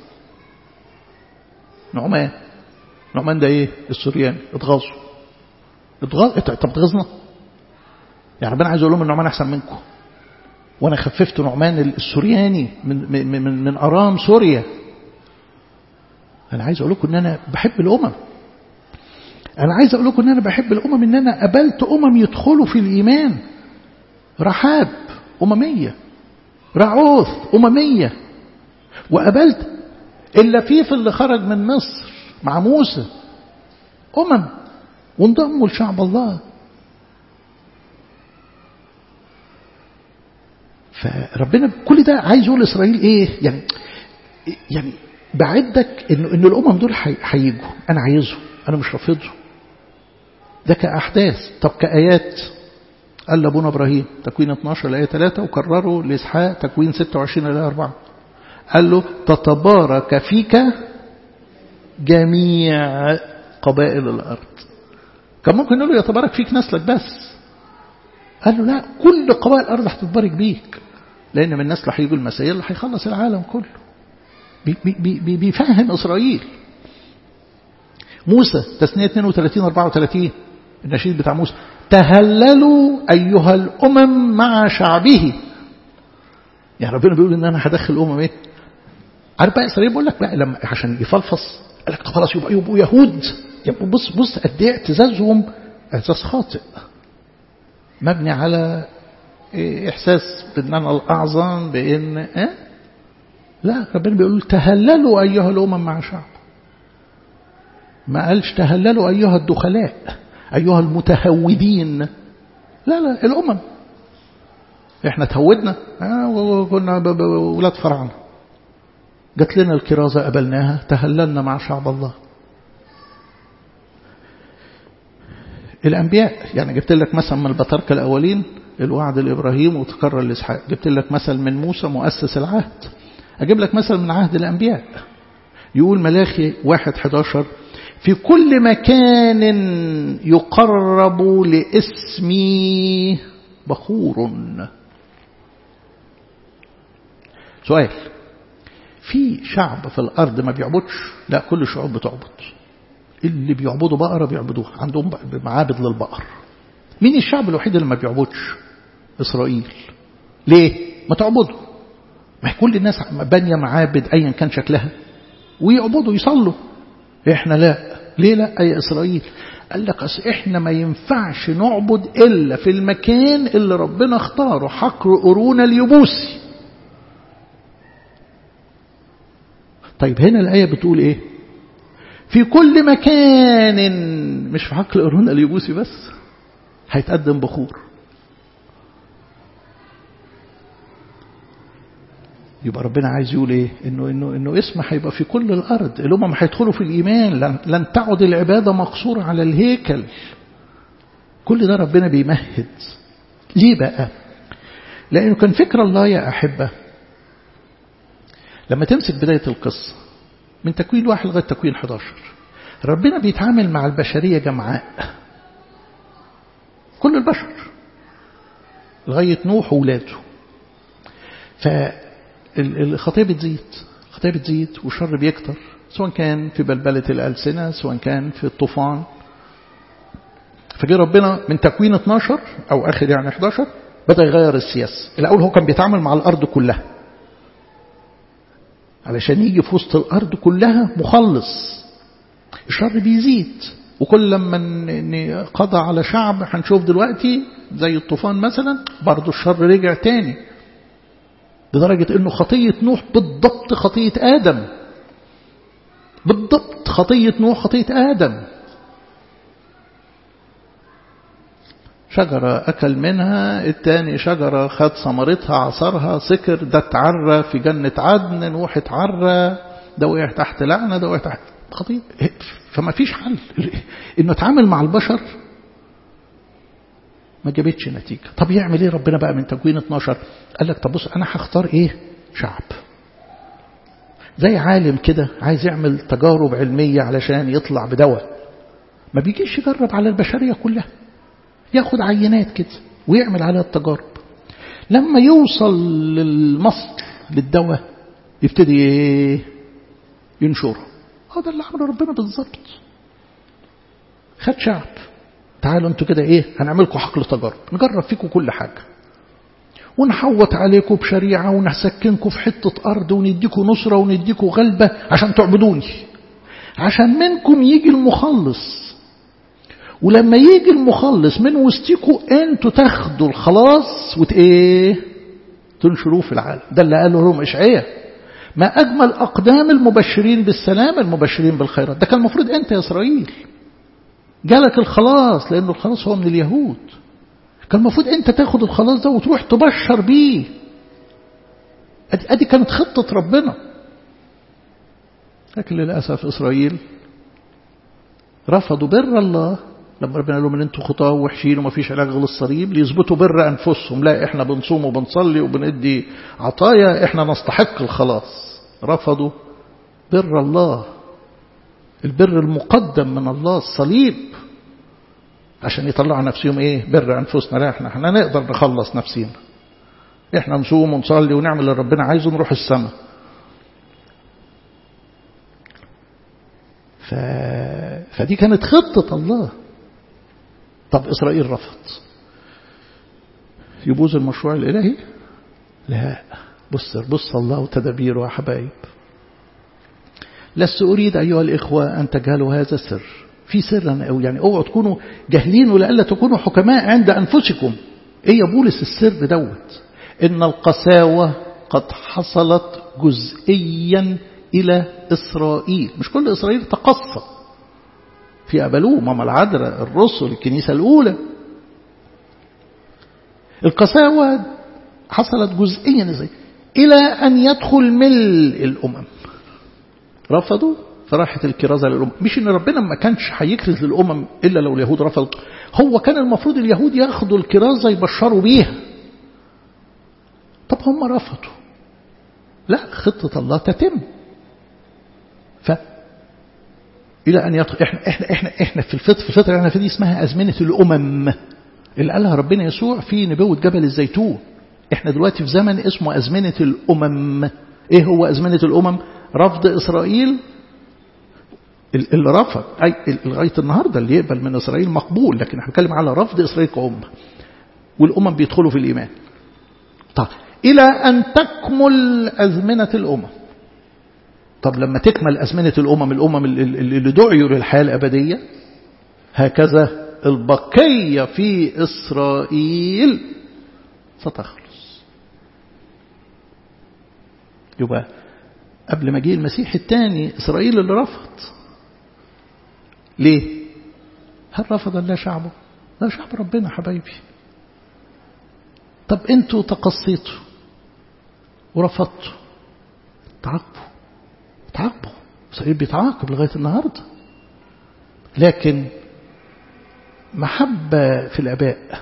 نعمان نعمان ده ايه السورياني اتغاظوا اتغاظ طب تغزنا يعني ربنا عايز اقول لهم ان نعمان احسن منكم وانا خففت نعمان السورياني من من من, من ارام سوريا انا عايز اقول لكم ان انا بحب الامم انا عايز اقول لكم ان انا بحب الامم ان انا قبلت امم يدخلوا في الايمان رحاب امميه رعوث امميه وقبلت اللفيف اللي خرج من مصر مع موسى أمم وانضموا لشعب الله فربنا كل ده عايز يقول لإسرائيل إيه يعني يعني بعدك إنه إن الأمم دول هيجوا أنا عايزهم أنا مش رافضهم ده كأحداث طب كآيات قال لأبونا إبراهيم تكوين 12 الآية 3 وكرروا لإسحاق تكوين 26 الآية 4 قال له تتبارك فيك جميع قبائل الأرض كان ممكن نقول له يتبارك فيك نسلك بس قال له لا كل قبائل الأرض هتتبارك بيك لأن من النسل هيجوا المسيح اللي هيخلص العالم كله بي بي بي بيفهم إسرائيل موسى تسنية 32 34 النشيد بتاع موسى تهللوا أيها الأمم مع شعبه يعني ربنا بيقول ان انا هدخل الامم ايه عارف بقى اسرائيل بيقول لك بقى لما عشان يفلفص قال لك خلاص يبقى يبقوا يهود يبقوا بص بص قد ايه اعتزازهم اعتزاز خاطئ مبني على إيه احساس بان انا الاعظم بان إيه؟ لا ربنا بيقول تهللوا ايها الامم مع شعب ما قالش تهللوا ايها الدخلاء ايها المتهودين لا لا الامم احنا تهودنا آه وكنا ولاد فراعنه جات لنا الكرازة قبلناها تهللنا مع شعب الله الأنبياء يعني جبت لك مثلا من البطاركة الأولين الوعد لإبراهيم وتكرر لإسحاق جبت لك مثل من موسى مؤسس العهد أجيب لك مثل من عهد الأنبياء يقول ملاخي واحد 11 في كل مكان يقرب لاسمي بخور سؤال في شعب في الأرض ما بيعبدش لا كل الشعوب بتعبد اللي بيعبدوا بقرة بيعبدوها عندهم معابد للبقر مين الشعب الوحيد اللي ما بيعبدش إسرائيل ليه ما تعبدوا ما كل الناس بانية معابد أيا كان شكلها ويعبدوا يصلوا إحنا لا ليه لا أي إسرائيل قال لك أصل إحنا ما ينفعش نعبد إلا في المكان اللي ربنا اختاره حقر قرون اليبوسي طيب هنا الآية بتقول إيه في كل مكان مش في حقل قرون اليبوسي بس هيتقدم بخور يبقى ربنا عايز يقول ايه انه انه انه اسم هيبقى في كل الارض الامم هيدخلوا في الايمان لن, لن تعد العباده مقصوره على الهيكل كل ده ربنا بيمهد ليه بقى لانه كان فكر الله يا احبه لما تمسك بدايه القصه من تكوين واحد لغاية تكوين 11 ربنا بيتعامل مع البشرية جمعاء كل البشر لغاية نوح وولاده فالخطية بتزيد الخطية بتزيد والشر بيكتر سواء كان في بلبلة الألسنة سواء كان في الطوفان فجي ربنا من تكوين 12 أو آخر يعني 11 بدأ يغير السياسة الأول هو كان بيتعامل مع الأرض كلها علشان يجي في وسط الأرض كلها مخلص الشر بيزيد وكل لما قضى على شعب هنشوف دلوقتي زي الطوفان مثلا برضه الشر رجع تاني لدرجة انه خطية نوح بالضبط خطية آدم بالضبط خطية نوح خطية آدم شجرة أكل منها التاني شجرة خد ثمرتها عصرها سكر ده اتعرى في جنة عدن نوح اتعرى ده وقع تحت لعنة ده وقع تحت خطية فما فيش حل انه اتعامل مع البشر ما جابتش نتيجة طب يعمل ايه ربنا بقى من تكوين 12 قال لك طب بص انا هختار ايه شعب زي عالم كده عايز يعمل تجارب علمية علشان يطلع بدواء ما بيجيش يجرب على البشرية كلها ياخد عينات كده ويعمل عليها التجارب لما يوصل للمصل للدواء يبتدي ايه ينشره هذا اللي عمله ربنا بالظبط خد شعب تعالوا انتوا كده ايه هنعملكم حقل تجارب نجرب فيكم كل حاجة ونحوط عليكم بشريعة ونسكنكم في حتة أرض ونديكم نصرة ونديكم غلبة عشان تعبدوني عشان منكم يجي المخلص ولما يجي المخلص من وسطكم انتوا تاخدوا الخلاص وت ايه تنشروه في العالم ده اللي قاله لهم اشعياء ما أجمل أقدام المبشرين بالسلام المبشرين بالخيرات ده كان المفروض أنت يا إسرائيل جالك الخلاص لأنه الخلاص هو من اليهود كان المفروض أنت تاخد الخلاص ده وتروح تبشر بيه أدي, أدي كانت خطة ربنا لكن للأسف إسرائيل رفضوا بر الله لما ربنا قال لهم ان انتوا خطاه ووحشين وما فيش علاج غير الصليب ليثبتوا بر انفسهم لا احنا بنصوم وبنصلي وبندي عطايا احنا نستحق الخلاص رفضوا بر الله البر المقدم من الله الصليب عشان يطلعوا نفسهم ايه بر انفسنا لا احنا احنا نقدر نخلص نفسينا احنا نصوم ونصلي ونعمل اللي ربنا عايزه نروح السماء ف... فدي كانت خطة الله طب إسرائيل رفض يبوظ المشروع الإلهي لا بص بص الله وتدابيره يا حبايب لست أريد أيها الإخوة أن تجهلوا هذا السر في سر أو يعني اوعوا تكونوا جاهلين ولألا تكونوا حكماء عند أنفسكم إيه يا بولس السر دوت إن القساوة قد حصلت جزئيا إلى إسرائيل مش كل إسرائيل تقصى في أبلوه ماما العذراء الرسل الكنيسة الأولى القساوة حصلت جزئيا ازاي إلى أن يدخل ملء الأمم رفضوا فراحت الكرازة للأمم مش إن ربنا ما كانش هيكرز للأمم إلا لو اليهود رفضوا هو كان المفروض اليهود ياخدوا الكرازة يبشروا بيها طب هم رفضوا لا خطة الله تتم ف إلى أن يدخل إحنا, إحنا, إحنا, إحنا في الفطر في الفطر إحنا في دي اسمها أزمنة الأمم اللي قالها ربنا يسوع في نبوة جبل الزيتون إحنا دلوقتي في زمن اسمه أزمنة الأمم إيه هو أزمنة الأمم رفض إسرائيل اللي رفض أي لغاية النهاردة اللي يقبل من إسرائيل مقبول لكن احنا بنتكلم على رفض إسرائيل كأمة والأمم بيدخلوا في الإيمان طب إلى أن تكمل أزمنة الأمم طب لما تكمل أزمنة الأمم الأمم اللي دعيوا للحياة الأبدية هكذا البقية في إسرائيل ستخلص يبقى قبل ما جه المسيح الثاني إسرائيل اللي رفض ليه هل رفض الله شعبه لا شعب ربنا حبايبي طب انتوا تقصيتوا ورفضتوا تعاقبوا تعاقبوا إسرائيل بيتعاقب لغاية النهاردة لكن محبة في الآباء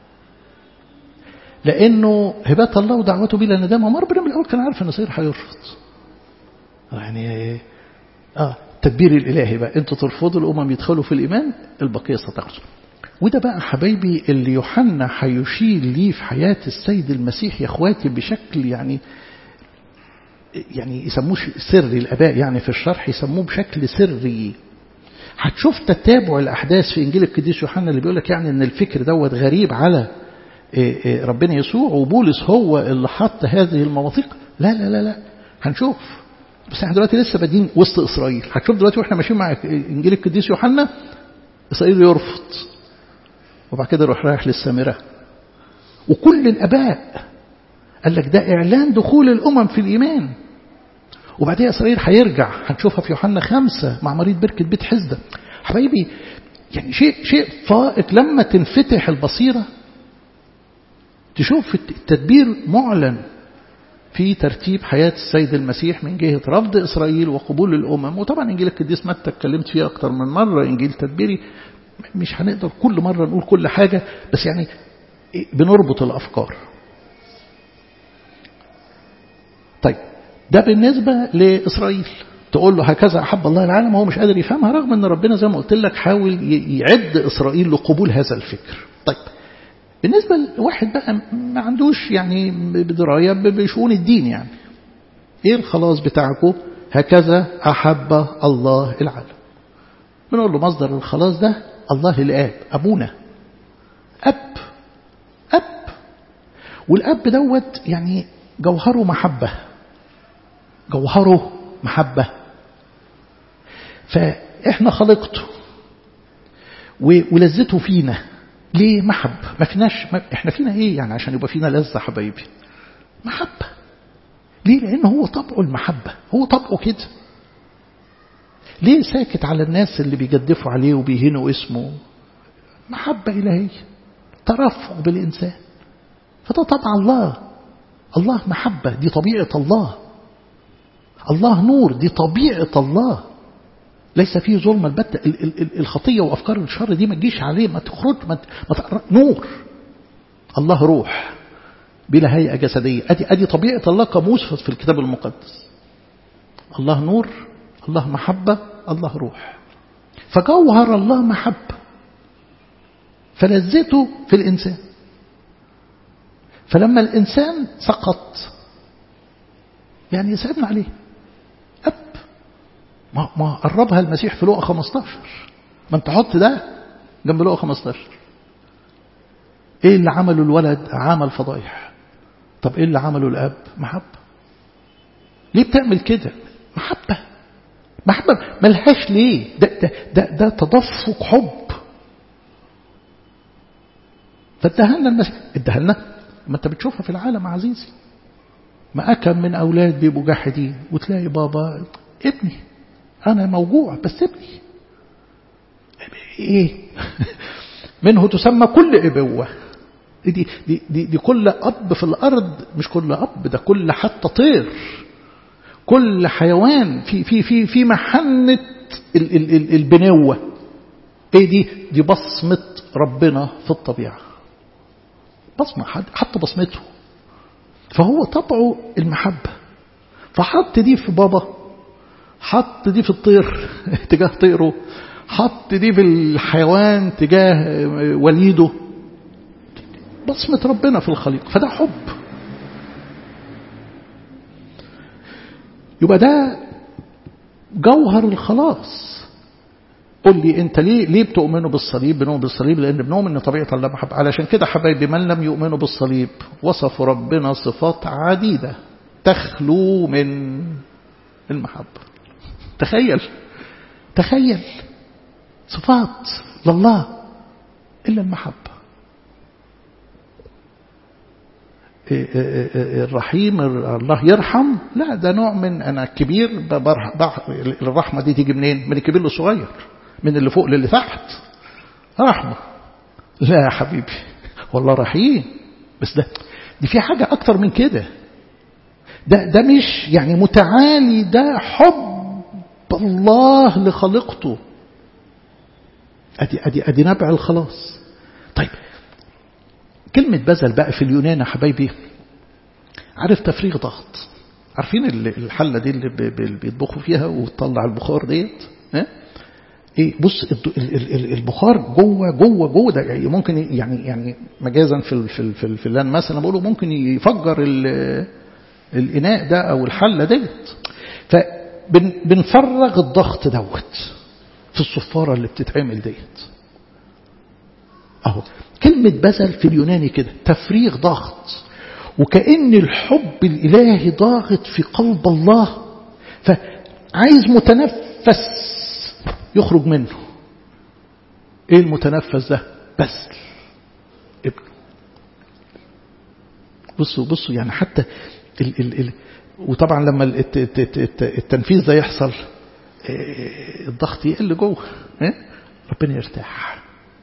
لأنه هبات الله ودعوته بلا ندامة ما ربنا من الأول كان عارف أن إسرائيل هيرفض يعني اه التدبير الإلهي بقى انتوا ترفضوا الأمم يدخلوا في الإيمان البقية ستخرج وده بقى حبايبي اللي يوحنا هيشير ليه في حياة السيد المسيح يا اخواتي بشكل يعني يعني يسموه سري الآباء يعني في الشرح يسموه بشكل سري هتشوف تتابع الأحداث في إنجيل القديس يوحنا اللي بيقول لك يعني إن الفكر دوت غريب على ربنا يسوع وبولس هو اللي حط هذه المواثيق لا لا لا لا هنشوف بس احنا دلوقتي لسه بادين وسط إسرائيل هتشوف دلوقتي واحنا ماشيين مع إنجيل القديس يوحنا إسرائيل يرفض وبعد كده يروح رايح للسامرة وكل الآباء قال لك ده إعلان دخول الأمم في الإيمان وبعدين إسرائيل هيرجع هنشوفها في يوحنا خمسة مع مريض بركة بيت حزدة حبايبي يعني شيء شيء فائق لما تنفتح البصيرة تشوف التدبير معلن في ترتيب حياة السيد المسيح من جهة رفض إسرائيل وقبول الأمم وطبعا إنجيل القديس متى اتكلمت فيه أكتر من مرة إنجيل تدبيري مش هنقدر كل مرة نقول كل حاجة بس يعني بنربط الأفكار طيب ده بالنسبة لإسرائيل تقول له هكذا أحب الله العالم وهو مش قادر يفهمها رغم أن ربنا زي ما قلت لك حاول يعد إسرائيل لقبول هذا الفكر طيب بالنسبة لواحد بقى ما عندوش يعني بدراية بشؤون الدين يعني ايه الخلاص بتاعكم هكذا أحب الله العالم بنقول له مصدر الخلاص ده الله الآب أبونا أب أب والأب دوت يعني جوهره محبة جوهره محبة فإحنا خلقته ولذته فينا ليه محب ما فيناش ما احنا فينا ايه يعني عشان يبقى فينا لذة حبايبي محبة ليه لان هو طبعه المحبة هو طبعه كده ليه ساكت على الناس اللي بيجدفوا عليه وبيهنوا اسمه محبة إلهية ترفع بالإنسان فده طبع الله الله محبة دي طبيعة الله الله نور دي طبيعة الله ليس فيه ظلم البتة الخطية وأفكار الشر دي ما تجيش عليه ما تخرج ما ما نور الله روح بلا هيئة جسدية أدي, أدي طبيعة الله كموصف في الكتاب المقدس الله نور الله محبة الله روح فجوهر الله محبة فلذته في الإنسان فلما الإنسان سقط يعني يسعبنا عليه أب ما, ما قربها المسيح في لقى 15 ما انت حط ده جنب لقى 15 ايه اللي عمله الولد عمل فضايح طب ايه اللي عمله الاب محبة ليه بتعمل كده محبة محبة ملهاش ليه ده, ده, ده, ده تدفق حب فادهلنا المسيح ادهلنا ما انت بتشوفها في العالم عزيزي ما أكم من أولاد بيبقوا جاحدين وتلاقي بابا ابني أنا موجوع بس ابني إيه منه تسمى كل إبوة دي, دي, دي, دي كل أب في الأرض مش كل أب ده كل حتى طير كل حيوان في في في في محنة ال ال ال البنوة ايه دي دي بصمة ربنا في الطبيعة بصمة حتى بصمته فهو طبعه المحبة فحط دي في بابا حط دي في الطير تجاه طيره حط دي في الحيوان تجاه وليده بصمة ربنا في الخليق فده حب يبقى ده جوهر الخلاص قل لي انت ليه ليه بتؤمنوا بالصليب بنؤمن بالصليب لان بنؤمن ان طبيعه الله محبه علشان كده حبايبي من لم يؤمنوا بالصليب وصفوا ربنا صفات عديده تخلو من المحبه تخيل تخيل صفات لله الا المحبه الرحيم الله يرحم لا ده نوع من انا كبير الرحمه دي تيجي منين من الكبير للصغير من اللي فوق للي تحت رحمة لا يا حبيبي والله رحيم بس ده دي في حاجة أكتر من كده ده ده مش يعني متعالي ده حب الله لخلقته أدي أدي أدي نبع الخلاص طيب كلمة بذل بقى في اليونان يا حبايبي عارف تفريغ ضغط عارفين الحلة دي اللي بيطبخوا فيها وتطلع البخار ديت ها ايه بص البخار جوه جوه جوه ده يعني ممكن يعني يعني مجازا في في في الفلان مثلا بقوله ممكن يفجر الاناء ده او الحله ديت فبنفرغ الضغط دوت في الصفاره اللي بتتعمل ديت اهو كلمه بذل في اليوناني كده تفريغ ضغط وكأن الحب الإلهي ضاغط في قلب الله فعايز متنفس يخرج منه ايه المتنفس ده بذل ابنه بصوا بصوا يعني حتى ال ال ال وطبعا لما التنفيذ ده يحصل الضغط يقل جوه ربنا يرتاح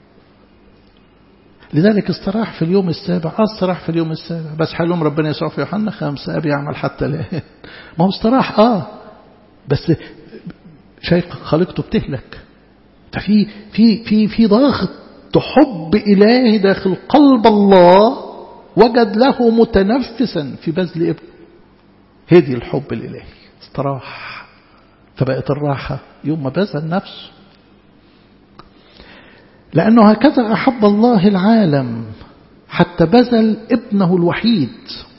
لذلك استراح في اليوم السابع استراح في اليوم السابع بس حلهم ربنا يسوع في يوحنا خمسة أبي يعمل حتى لا ما هو استراح آه بس شايف خليقته بتهلك ففي في في في ضغط حب إلهي داخل قلب الله وجد له متنفسا في بذل ابنه هذه الحب الإلهي استراح فبقت الراحة يوم ما بذل نفسه لأنه هكذا أحب الله العالم حتى بذل ابنه الوحيد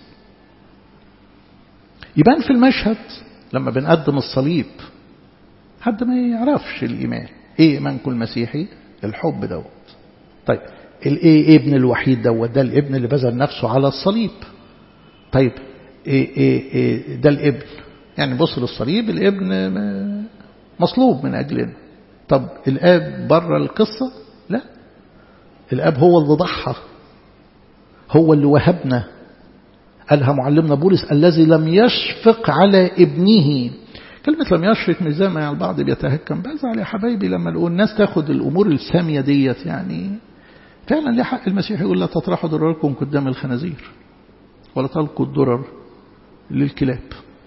يبان في المشهد لما بنقدم الصليب حد ما يعرفش الإيمان إيه إيمان كل مسيحي الحب دوت طيب الإيه ابن الوحيد دوت ده الابن اللي بذل نفسه على الصليب طيب إيه إيه إيه ده الابن يعني بص للصليب الابن مصلوب من أجلنا طب الآب بره القصة لا الأب هو اللي ضحى هو اللي وهبنا قالها معلمنا بولس الذي لم يشفق على ابنه كلمة لم يشفق مش زي ما البعض بيتهكم بزعل يا حبايبي لما نقول الناس تاخد الأمور السامية ديت يعني فعلا ليه حق المسيح يقول لا تطرحوا ضرركم قدام الخنازير ولا تلقوا الضرر للكلاب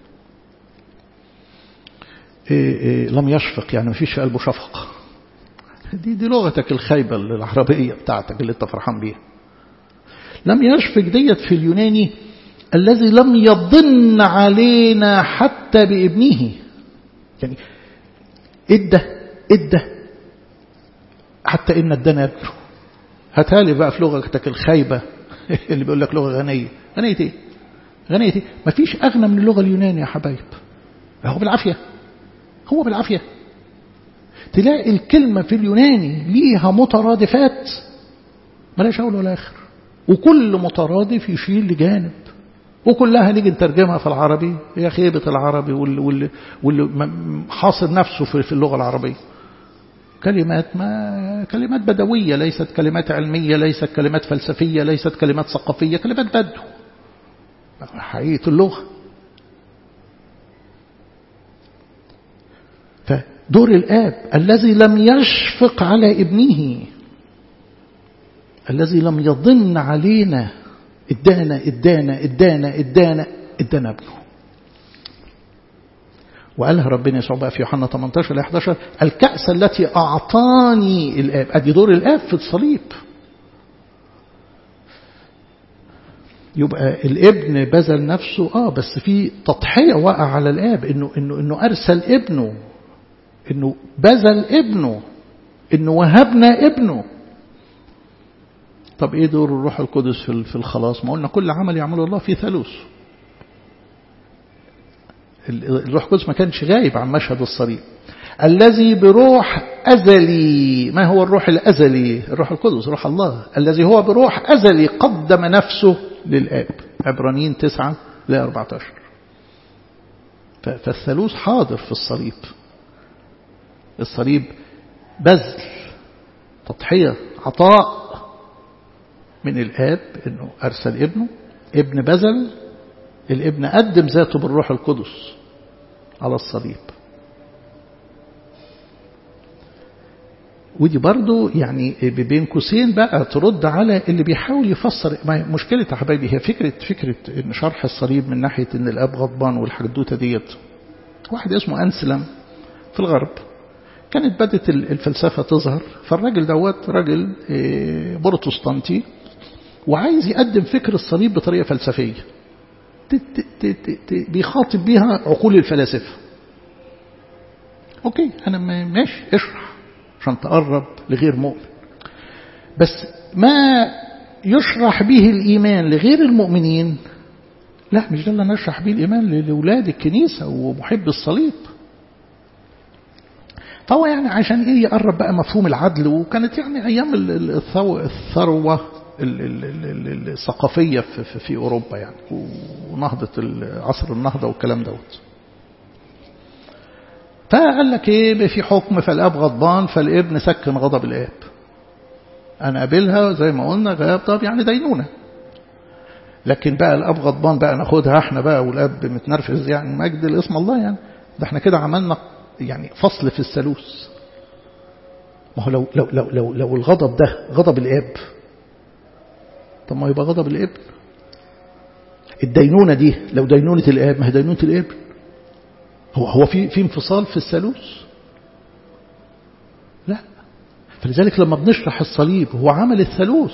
إيه إيه لم يشفق يعني ما فيش في قلبه شفقة دي دي لغتك الخايبة العربية بتاعتك اللي انت فرحان بيها لم يشفق ديت في اليوناني الذي لم يضن علينا حتى بابنه يعني ادى ادى حتى ان ادانا ابنه هاتها لي بقى في لغتك الخايبة اللي بيقول لك لغة غنية غنية ايه غنية ايه مفيش اغنى من اللغة اليونانية يا حبايب هو بالعافية هو بالعافية تلاقي الكلمة في اليوناني ليها مترادفات ملاش أول ولا آخر وكل مترادف يشيل لجانب وكلها نيجي نترجمها في العربي هي خيبة العربي واللي, واللي, واللي حاصر نفسه في, في اللغة العربية كلمات ما كلمات بدوية ليست كلمات علمية ليست كلمات فلسفية ليست كلمات ثقافية كلمات بدو حقيقة اللغة فدور الآب الذي لم يشفق على ابنه الذي لم يضن علينا ادانا ادانا ادانا ادانا ادانا ابنه وقالها ربنا يسوع بقى في يوحنا 18 ل 11 الكأس التي أعطاني الآب أدي دور الآب في الصليب يبقى الابن بذل نفسه اه بس في تضحية وقع على الآب انه انه انه ارسل ابنه انه بذل ابنه انه وهبنا ابنه طب ايه دور الروح القدس في في الخلاص ما قلنا كل عمل يعمله الله في ثالوث الروح القدس ما كانش غايب عن مشهد الصليب الذي بروح أزلي ما هو الروح الأزلي الروح القدس روح الله الذي هو بروح أزلي قدم نفسه للآب عبرانيين 9 ل 14 فالثالوث حاضر في الصليب الصليب بذل تضحية عطاء من الآب أنه أرسل ابنه ابن بذل الابن قدم ذاته بالروح القدس على الصليب ودي برضو يعني بين قوسين بقى ترد على اللي بيحاول يفسر مشكلة يا حبايبي هي فكرة فكرة ان شرح الصليب من ناحية ان الاب غضبان والحدوتة ديت واحد اسمه انسلم في الغرب كانت بدت الفلسفة تظهر فالراجل دوت راجل بروتستانتي وعايز يقدم فكر الصليب بطريقة فلسفية بيخاطب بيها عقول الفلاسفة أوكي أنا ماشي اشرح عشان تقرب لغير مؤمن بس ما يشرح به الإيمان لغير المؤمنين لا مش ده اللي نشرح به الإيمان لأولاد الكنيسة ومحب الصليب طبعا يعني عشان ايه يقرب بقى مفهوم العدل وكانت يعني ايام الثروه الثقافيه في, في اوروبا يعني ونهضه عصر النهضه والكلام دوت فقال لك ايه في حكم فالاب غضبان فالابن سكن غضب الاب انا قابلها زي ما قلنا غياب طب يعني دينونه لكن بقى الاب غضبان بقى ناخدها احنا بقى والاب متنرفز يعني مجد لاسم الله يعني ده احنا كده عملنا يعني فصل في الثالوث ما هو لو لو لو لو, لو الغضب ده غضب الاب طب ما يبقى غضب الابن الدينونة دي لو دينونة الاب ما هي دينونة الابن هو هو في في انفصال في الثالوث لا فلذلك لما بنشرح الصليب هو عمل الثالوث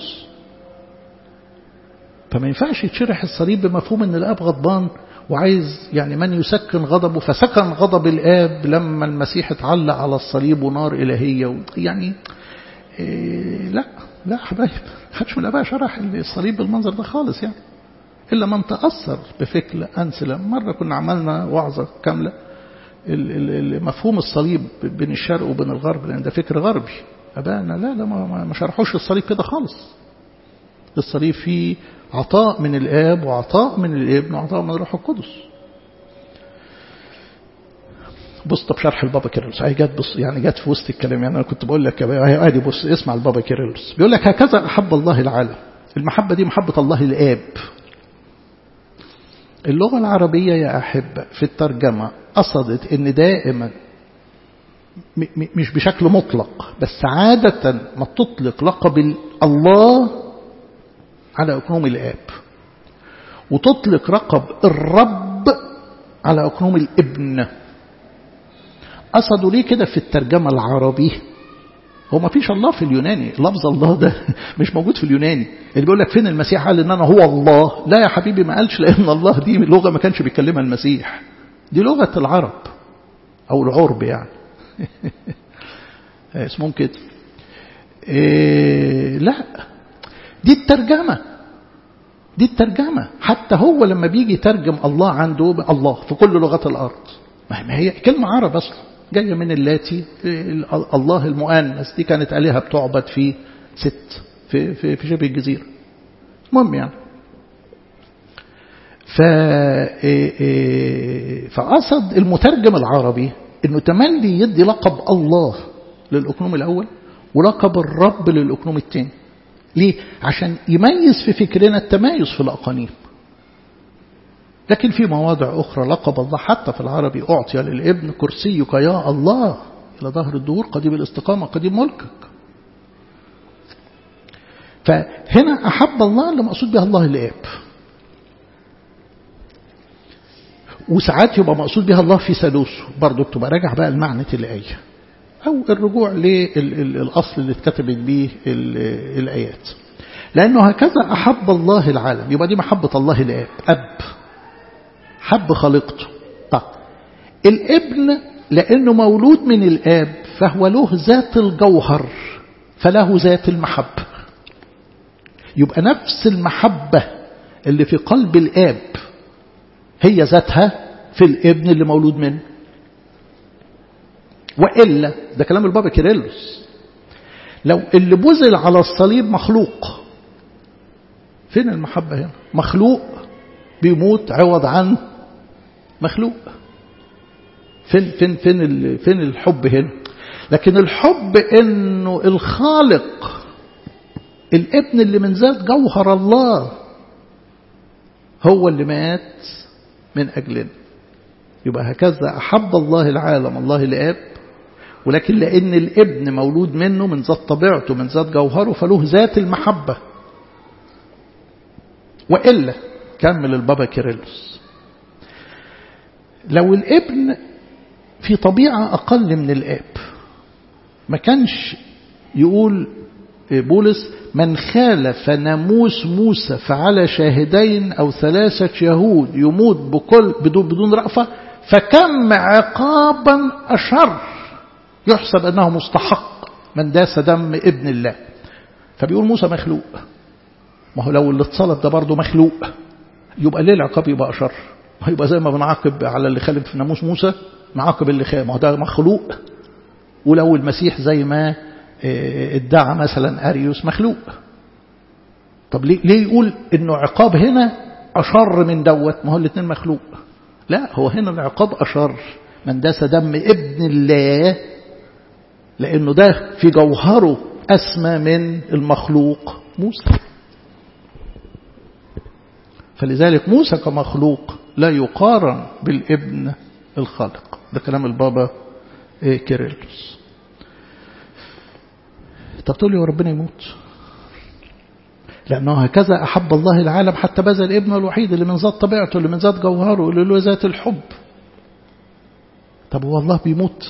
فما ينفعش يتشرح الصليب بمفهوم ان الاب غضبان وعايز يعني من يسكن غضبه فسكن غضب الآب لما المسيح اتعلق على الصليب ونار إلهية يعني إيه لا لا حبايب حدش من الآباء شرح الصليب بالمنظر ده خالص يعني إلا من تأثر بفكر أنسلة مرة كنا عملنا وعظة كاملة مفهوم الصليب بين الشرق وبين الغرب لأن ده فكر غربي أبانا لا لا ما شرحوش الصليب كده خالص الصليب فيه عطاء من الآب وعطاء من الابن وعطاء من الروح القدس بص طب شرح البابا كيرلس هي جت بص يعني جت في وسط الكلام يعني انا كنت بقول لك يا ادي بص اسمع البابا كيرلس بيقول لك هكذا احب الله العالم المحبه دي محبه الله الاب اللغه العربيه يا احبه في الترجمه قصدت ان دائما مش بشكل مطلق بس عاده ما تطلق لقب الله على أكنوم الآب وتطلق رقب الرب على أكنوم الابن قصدوا ليه كده في الترجمة العربي هو ما فيش الله في اليوناني لفظ الله ده مش موجود في اليوناني اللي بيقول لك فين المسيح قال ان انا هو الله لا يا حبيبي ما قالش لان الله دي لغه ما كانش بيتكلمها المسيح دي لغه العرب او العرب يعني اسمهم كده إيه لا دي الترجمة دي الترجمة حتى هو لما بيجي يترجم الله عنده الله في كل لغات الأرض ما هي كلمة عرب أصلا جاية من اللاتي الله المؤنث دي كانت آلهة بتعبد في ست في, في, في شبه الجزيرة المهم يعني ف فقصد المترجم العربي انه تملي يدي لقب الله للأكنوم الأول ولقب الرب للأكنوم الثاني ليه؟ عشان يميز في فكرنا التمايز في الأقانيم لكن في مواضع أخرى لقب الله حتى في العربي أعطي للابن كرسيك يا الله إلى ظهر الدور قديم الاستقامة قديم ملكك فهنا أحب الله اللي مقصود بها الله الآب وساعات يبقى مقصود بها الله في ثالوثه برضه تبقى راجع بقى لمعنى الآية أو الرجوع للأصل اللي اتكتبت به الآيات لأنه هكذا أحب الله العالم يبقى دي محبة الله الآب أب حب خلقته طب الابن لأنه مولود من الآب فهو له ذات الجوهر فله ذات المحبة يبقى نفس المحبة اللي في قلب الآب هي ذاتها في الابن اللي مولود منه وإلا ده كلام البابا كيرلس لو اللي بذل على الصليب مخلوق فين المحبة هنا مخلوق بيموت عوض عن مخلوق فين فين فين فين الحب هنا لكن الحب انه الخالق الابن اللي من ذات جوهر الله هو اللي مات من اجلنا يبقى هكذا احب الله العالم الله الاب ولكن لأن الابن مولود منه من ذات طبيعته من ذات جوهره فله ذات المحبة وإلا كمل البابا كيرلس لو الابن في طبيعة أقل من الآب ما كانش يقول بولس من خالف ناموس موسى فعلى شاهدين أو ثلاثة شهود يموت بكل بدون, بدون رأفة فكم عقابا أشر يحسب أنه مستحق من داس دم ابن الله فبيقول موسى مخلوق ما هو لو اللي اتصلب ده برضه مخلوق يبقى ليه العقاب يبقى أشر ما يبقى زي ما بنعاقب على اللي خالف في ناموس موسى نعاقب اللي خالف ما هو ده مخلوق ولو المسيح زي ما ادعى مثلا أريوس مخلوق طب ليه, ليه يقول انه عقاب هنا أشر من دوت ما هو الاثنين مخلوق لا هو هنا العقاب أشر من داس دم ابن الله لأنه ده في جوهره أسمى من المخلوق موسى فلذلك موسى كمخلوق لا يقارن بالابن الخالق ده كلام البابا كيرلس طب تقول لي وربنا يموت لأنه هكذا أحب الله العالم حتى بذل ابنه الوحيد اللي من ذات طبيعته اللي من ذات جوهره اللي له ذات الحب طب هو الله بيموت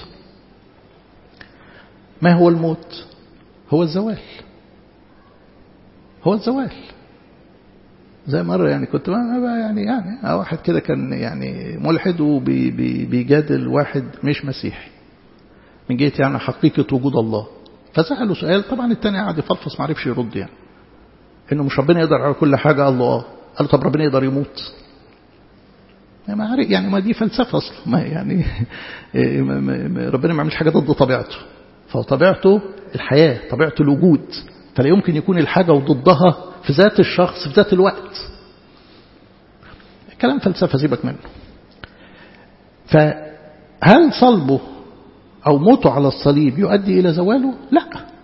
ما هو الموت هو الزوال هو الزوال زي مرة يعني كنت يعني يعني واحد كده كان يعني ملحد وبيجادل واحد مش مسيحي من جهة يعني حقيقة وجود الله فسأله سؤال طبعا التاني قاعد يفلفص ما عرفش يرد يعني انه مش ربنا يقدر على كل حاجة قال له اه قال له طب ربنا يقدر يموت يعني ما عارف يعني ما دي فلسفة أصلا ما يعني ربنا ما يعملش حاجة ضد طبيعته فطبيعته الحياة طبيعته الوجود فلا يمكن يكون الحاجة وضدها في ذات الشخص في ذات الوقت كلام فلسفة سيبك منه فهل صلبه أو موته على الصليب يؤدي إلى زواله لا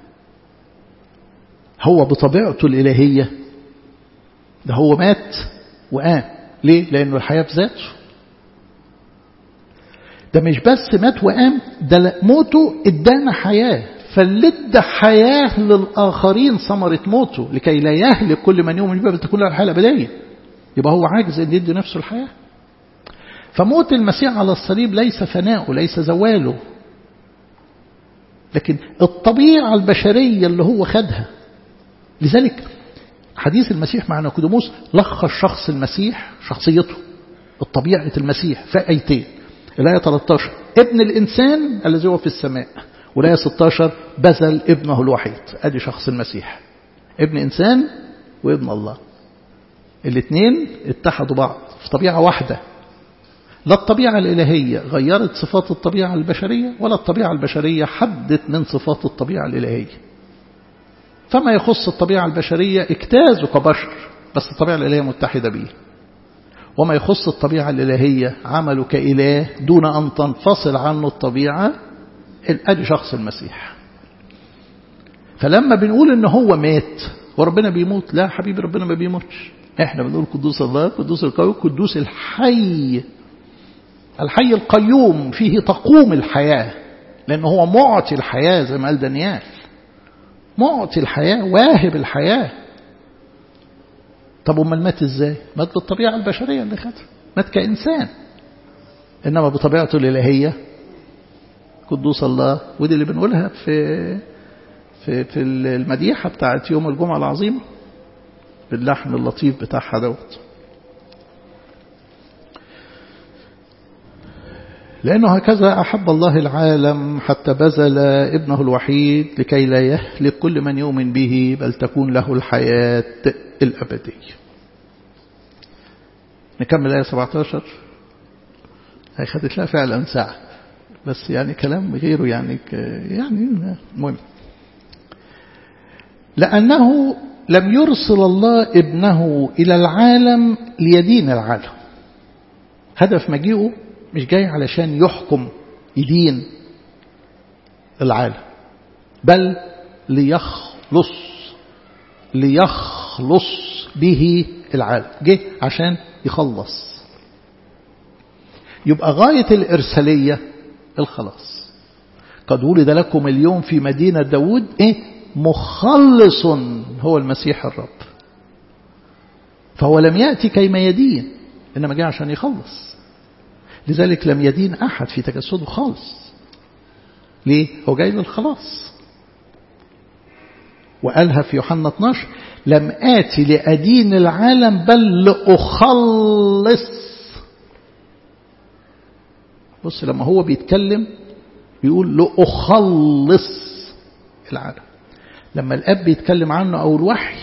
هو بطبيعته الإلهية ده هو مات وقام ليه لأنه الحياة في ذاته ده مش بس مات وقام ده موته ادانا حياة فاللي ادى حياة للآخرين ثمرة موته لكي لا يهلك كل من يؤمن به بل تكون له الحياة الأبدية يبقى هو عاجز أن يدي نفسه الحياة فموت المسيح على الصليب ليس فناؤه ليس زواله لكن الطبيعة البشرية اللي هو خدها لذلك حديث المسيح مع نيقوديموس لخص شخص المسيح شخصيته الطبيعة المسيح في آيتين الآية 13 ابن الإنسان الذي هو في السماء والآية 16 بذل ابنه الوحيد أدي شخص المسيح ابن إنسان وابن الله الاثنين اتحدوا بعض في طبيعة واحدة لا الطبيعة الإلهية غيرت صفات الطبيعة البشرية ولا الطبيعة البشرية حدت من صفات الطبيعة الإلهية فما يخص الطبيعة البشرية اجتازوا كبشر بس الطبيعة الإلهية متحدة به وما يخص الطبيعة الإلهية عملوا كإله دون أن تنفصل عنه الطبيعة الأدي شخص المسيح فلما بنقول إن هو مات وربنا بيموت لا حبيبي ربنا ما بيموتش احنا بنقول قدوس الله قدوس القوي قدوس الحي الحي القيوم فيه تقوم الحياة لأنه هو معطي الحياة زي ما قال دانيال معطي الحياة واهب الحياة طب امال مات ازاي مات بالطبيعة البشرية اللي خدها مات كإنسان إنما بطبيعته الإلهية قدوس الله ودي اللي بنقولها في في في المديحة بتاعت يوم الجمعة العظيم باللحن اللطيف بتاعها دوت لأنه هكذا أحب الله العالم حتى بذل ابنه الوحيد لكي لا يهلك كل من يؤمن به بل تكون له الحياة الأبدية نكمل آية 17 هي خدت لها فعلا ساعة بس يعني كلام غيره يعني يعني مهم لأنه لم يرسل الله ابنه إلى العالم ليدين العالم هدف مجيئه مش جاي علشان يحكم يدين العالم بل ليخلص ليخلص به العالم جه عشان يخلص يبقى غاية الإرسالية الخلاص قد ولد لكم اليوم في مدينة داود إيه مخلص هو المسيح الرب فهو لم يأتي كيما يدين إنما جاء عشان يخلص لذلك لم يدين أحد في تجسده خالص ليه؟ هو جاي للخلاص وقالها في يوحنا 12 لم آتي لأدين العالم بل لأخلص بص لما هو بيتكلم بيقول لأخلص العالم لما الأب بيتكلم عنه أو الوحي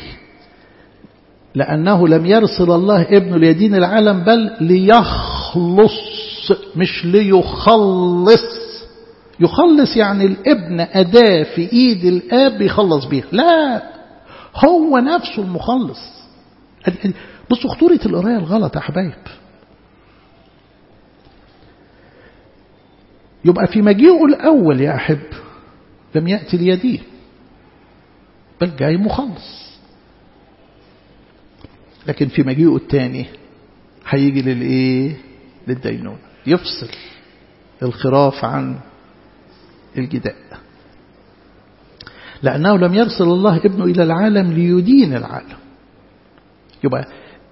لأنه لم يرسل الله ابنه ليدين العالم بل ليخلص مش ليخلص يخلص يعني الابن أداة في إيد الآب بيخلص بيها لا هو نفسه المخلص بصوا خطورة القراية الغلط يا حبايب يبقى في مجيئه الأول يا أحب لم يأتي ليديه بل جاي مخلص لكن في مجيئه الثاني هيجي للإيه للدينونة يفصل الخراف عن الجداء لأنه لم يرسل الله ابنه إلى العالم ليدين العالم يبقى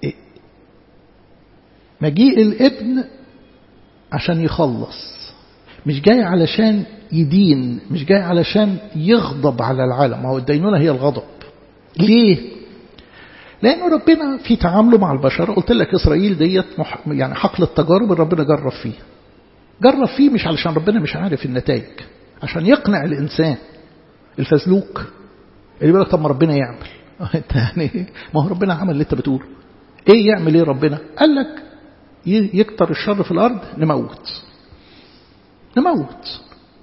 مجيء الابن عشان يخلص مش جاي علشان يدين مش جاي علشان يغضب على العالم هو الدينونة هي الغضب ليه لأنه ربنا في تعامله مع البشر قلت لك إسرائيل ديت يعني حقل التجارب اللي ربنا جرب فيه جرب فيه مش علشان ربنا مش عارف النتائج عشان يقنع الإنسان الفزلوك اللي بيقول لك طب ما ربنا يعمل انت يعني ما هو ربنا عمل اللي انت بتقوله ايه يعمل ايه ربنا قال لك يكتر الشر في الارض نموت نموت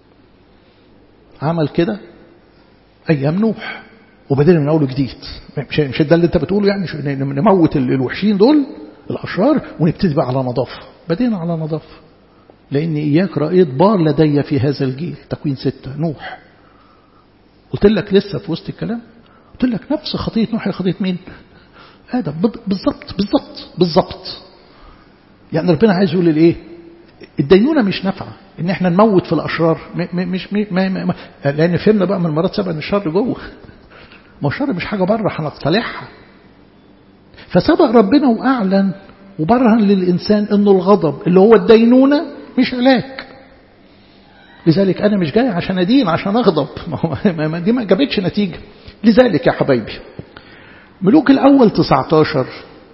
عمل كده ايام نوح وبدأنا من اول جديد مش مش ده اللي انت بتقوله يعني نموت الوحشين دول الاشرار ونبتدي بقى على نظافه بدينا على نظافه لان اياك رأيت بار لدي في هذا الجيل تكوين ستة نوح قلت لك لسه في وسط الكلام قلت لك نفس خطية نوح هي خطية مين آدم بالظبط بالظبط بالظبط يعني ربنا عايز يقول الايه الدينونة مش نافعة ان احنا نموت في الاشرار مش ما ما ما لان فهمنا بقى من المرات سبق ان الشر جوه ما الشر مش حاجة بره هنقتلعها فسبق ربنا واعلن وبرهن للانسان انه الغضب اللي هو الدينونة مش علاج لذلك أنا مش جاي عشان أدين عشان أغضب ما هو ما دي ما جابتش نتيجة لذلك يا حبايبي ملوك الأول 19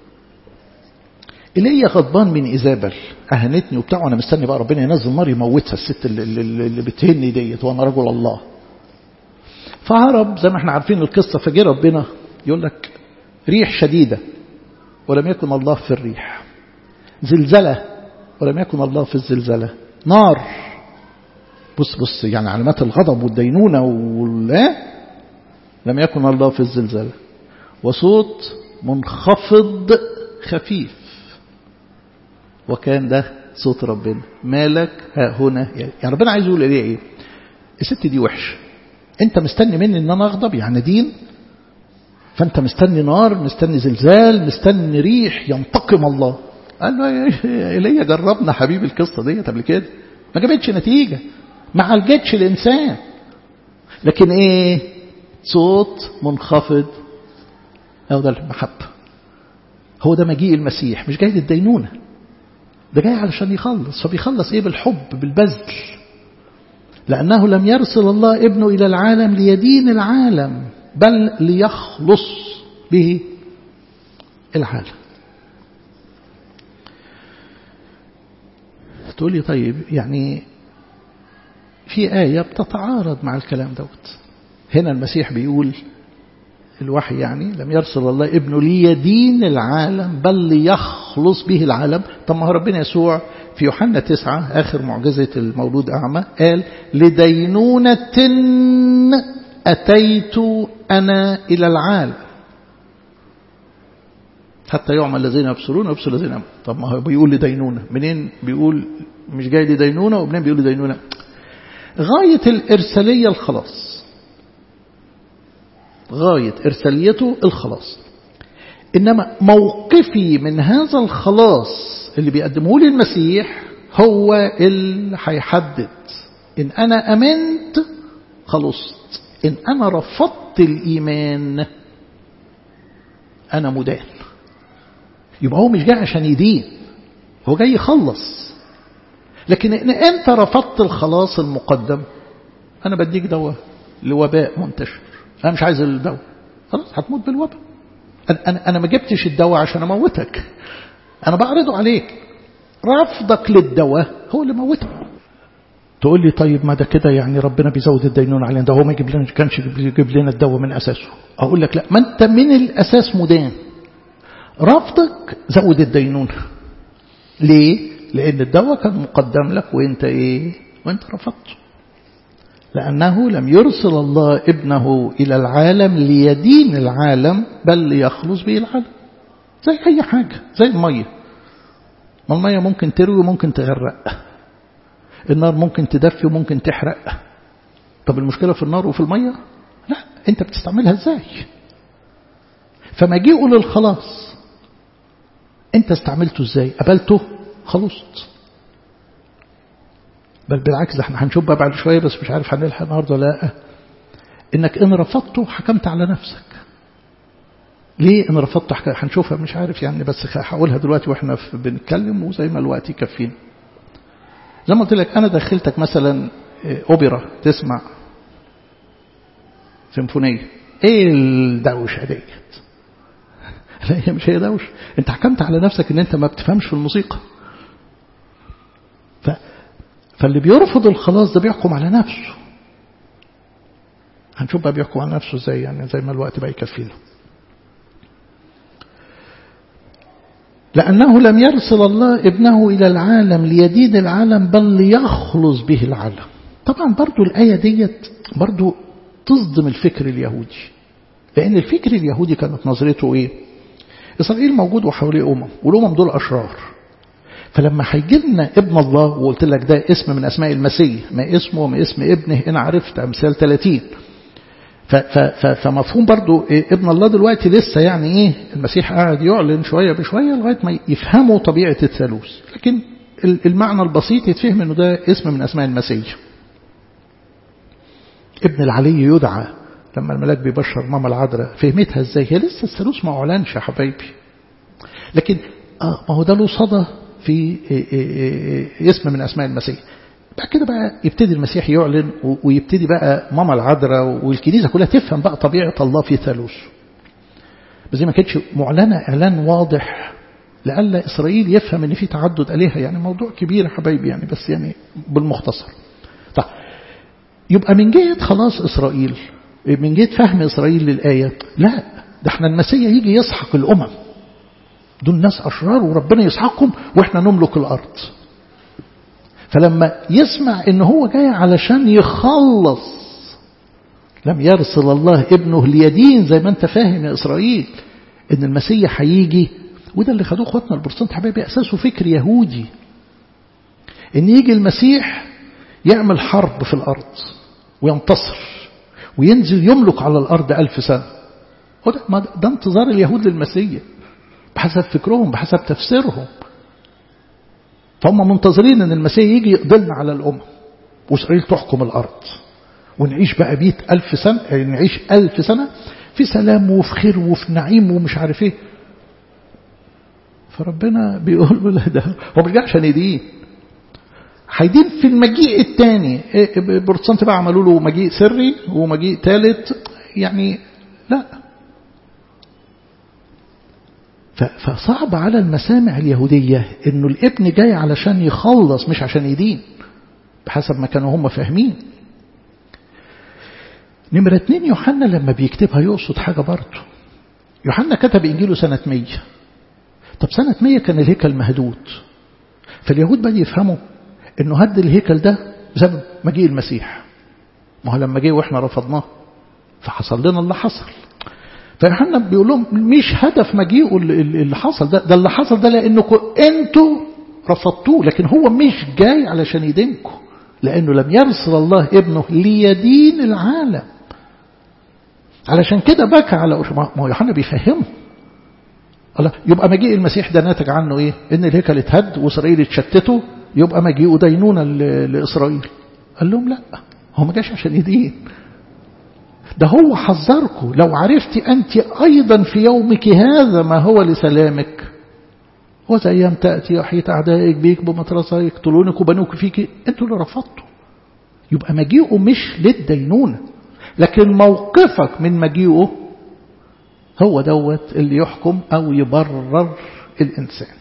إلي غضبان من إيزابل أهنتني وبتاع وأنا مستني بقى ربنا ينزل نار يموتها الست اللي, اللي, اللي بتهني ديت وأنا رجل الله فهرب زي ما احنا عارفين القصة فجي ربنا يقول لك ريح شديدة ولم يكن الله في الريح زلزلة ولم يكن الله في الزلزلة نار بص بص يعني علامات الغضب والدينونة ولا لم يكن الله في الزلزال وصوت منخفض خفيف وكان ده صوت ربنا مالك ها هنا يعني ربنا عايز يقول ايه الست دي وحش انت مستني مني ان انا اغضب يعني دين فانت مستني نار مستني زلزال مستني ريح ينتقم الله قال له إلي جربنا حبيبي القصة دي قبل كده ما جابتش نتيجة ما عالجتش الإنسان لكن إيه صوت منخفض هو ده المحبة هو ده مجيء المسيح مش جاي للدينونة ده جاي علشان يخلص فبيخلص إيه بالحب بالبذل لأنه لم يرسل الله ابنه إلى العالم ليدين العالم بل ليخلص به العالم تقول لي طيب يعني في آية بتتعارض مع الكلام دوت هنا المسيح بيقول الوحي يعني لم يرسل الله ابنه ليدين العالم بل ليخلص به العالم طب ما هو ربنا يسوع في يوحنا تسعة آخر معجزة المولود أعمى قال لدينونة أتيت أنا إلى العالم حتى يعمى الذين يبصرون ويبصر الذين يعمى طب ما هو بيقول لدينونة منين بيقول مش جاي لدينونة ومنين بيقول لدينونة غاية الإرسالية الخلاص غاية إرساليته الخلاص إنما موقفي من هذا الخلاص اللي بيقدمه لي المسيح هو اللي هيحدد إن أنا أمنت خلصت إن أنا رفضت الإيمان أنا مدان يبقى هو مش جاي عشان يدين هو جاي يخلص لكن إن أنت رفضت الخلاص المقدم أنا بديك دواء لوباء منتشر أنا مش عايز الدواء خلاص هتموت بالوباء أنا, أنا, أنا ما جبتش الدواء عشان أموتك أنا بعرضه عليك رفضك للدواء هو اللي موتك تقول لي طيب ما ده كده يعني ربنا بيزود الدينون علينا ده هو ما يجيب لنا كانش يجيب لنا الدواء من أساسه أقول لك لا ما أنت من الأساس مدان رفضك زود الدينون ليه؟ لأن الدواء كان مقدم لك وأنت إيه؟ وأنت رفضته لأنه لم يرسل الله ابنه إلى العالم ليدين العالم بل ليخلص به العالم زي أي حاجة زي المية ما المية ممكن تروي وممكن تغرق النار ممكن تدفي وممكن تحرق طب المشكلة في النار وفي المية لا انت بتستعملها ازاي فمجيئه للخلاص انت استعملته ازاي قبلته خلصت بل بالعكس ده احنا هنشوف بقى بعد شوية بس مش عارف هنلحق النهارده ولا لا انك ان رفضته حكمت على نفسك ليه ان رفضته هنشوفها مش عارف يعني بس هقولها دلوقتي واحنا بنتكلم وزي ما الوقت يكفينا زي ما قلت لك انا دخلتك مثلا اوبرا تسمع سيمفونيه ايه الدوشه ديت لا هي مش هي دوشه انت حكمت على نفسك ان انت ما بتفهمش في الموسيقى ف... فاللي بيرفض الخلاص ده بيحكم على نفسه هنشوف بقى بيحكم على نفسه ازاي يعني زي ما الوقت بقى يكفينا لأنه لم يرسل الله ابنه إلى العالم ليدين العالم بل ليخلص به العالم طبعا برضو الآية ديت برضو تصدم الفكر اليهودي لأن الفكر اليهودي كانت نظرته إيه إسرائيل موجود وحواليه أمم والأمم دول أشرار فلما هيجي لنا ابن الله وقلت لك ده اسم من أسماء المسيح ما اسمه وما اسم ابنه إن عرفت أمثال 30 فمفهوم برضو إيه ابن الله دلوقتي لسه يعني ايه المسيح قاعد يعلن شوية بشوية لغاية ما يفهموا طبيعة الثالوث لكن المعنى البسيط يتفهم انه ده اسم من اسماء المسيح ابن العلي يدعى لما الملاك بيبشر ماما العذراء فهمتها ازاي هي لسه الثالوث ما اعلنش يا حبايبي لكن اه ما هو ده له صدى في إيه إيه اسم من اسماء المسيح بعد كده بقى يبتدي المسيح يعلن ويبتدي بقى ماما العذراء والكنيسة كلها تفهم بقى طبيعة الله في ثالوث بس دي ما كانتش معلنة إعلان واضح لألا إسرائيل يفهم إن في تعدد آلهة يعني موضوع كبير يا حبايبي يعني بس يعني بالمختصر طيب يبقى من جهة خلاص إسرائيل من جهة فهم إسرائيل للآية لا ده احنا المسيح يجي يسحق الأمم دول ناس أشرار وربنا يسحقهم وإحنا نملك الأرض فلما يسمع ان هو جاي علشان يخلص لم يرسل الله ابنه ليدين زي ما انت فاهم يا اسرائيل ان المسيح هيجي وده اللي خدوه اخواتنا البروتستانت حبايبي اساسه فكر يهودي ان يجي المسيح يعمل حرب في الارض وينتصر وينزل يملك على الارض ألف سنه ده, ده انتظار اليهود للمسيح بحسب فكرهم بحسب تفسيرهم فهم منتظرين ان المسيح يجي يقضلنا على الأمم وإسرائيل تحكم الأرض ونعيش بقى بيت ألف سنة يعني نعيش ألف سنة في سلام وفي خير وفي نعيم ومش عارف ايه فربنا بيقول له لا ده هو مش جاي عشان يدين هيدين في المجيء الثاني البروتستانت بقى عملوا له مجيء سري ومجيء ثالث يعني لا فصعب على المسامع اليهودية انه الابن جاي علشان يخلص مش عشان يدين بحسب ما كانوا هم فاهمين نمرة اتنين يوحنا لما بيكتبها يقصد حاجة برضه يوحنا كتب إنجيله سنة مية طب سنة مية كان الهيكل مهدود فاليهود بدأوا يفهموا انه هد الهيكل ده بسبب مجيء المسيح ما هو لما جه واحنا رفضناه فحصل لنا اللي حصل فيوحنا بيقول لهم مش هدف مجيئه اللي حصل ده ده اللي حصل ده لانكم انتوا رفضتوه لكن هو مش جاي علشان يدينكم لانه لم يرسل الله ابنه ليدين العالم علشان كده بكى على ما هو يوحنا بيفهمه الله يبقى مجيء المسيح ده ناتج عنه ايه ان الهيكل اتهد واسرائيل اتشتتوا يبقى مجيئه دينونة لاسرائيل قال لهم لا هو ما جاش عشان يدين ده هو حذركم لو عرفت أنت أيضا في يومك هذا ما هو لسلامك وذا أيام تأتي وحيت أعدائك بيك بمطرسة يقتلونك وبنوك فيك أنتوا اللي رفضتوا يبقى مجيئه مش للدينونة لكن موقفك من مجيئه هو دوت اللي يحكم أو يبرر الإنسان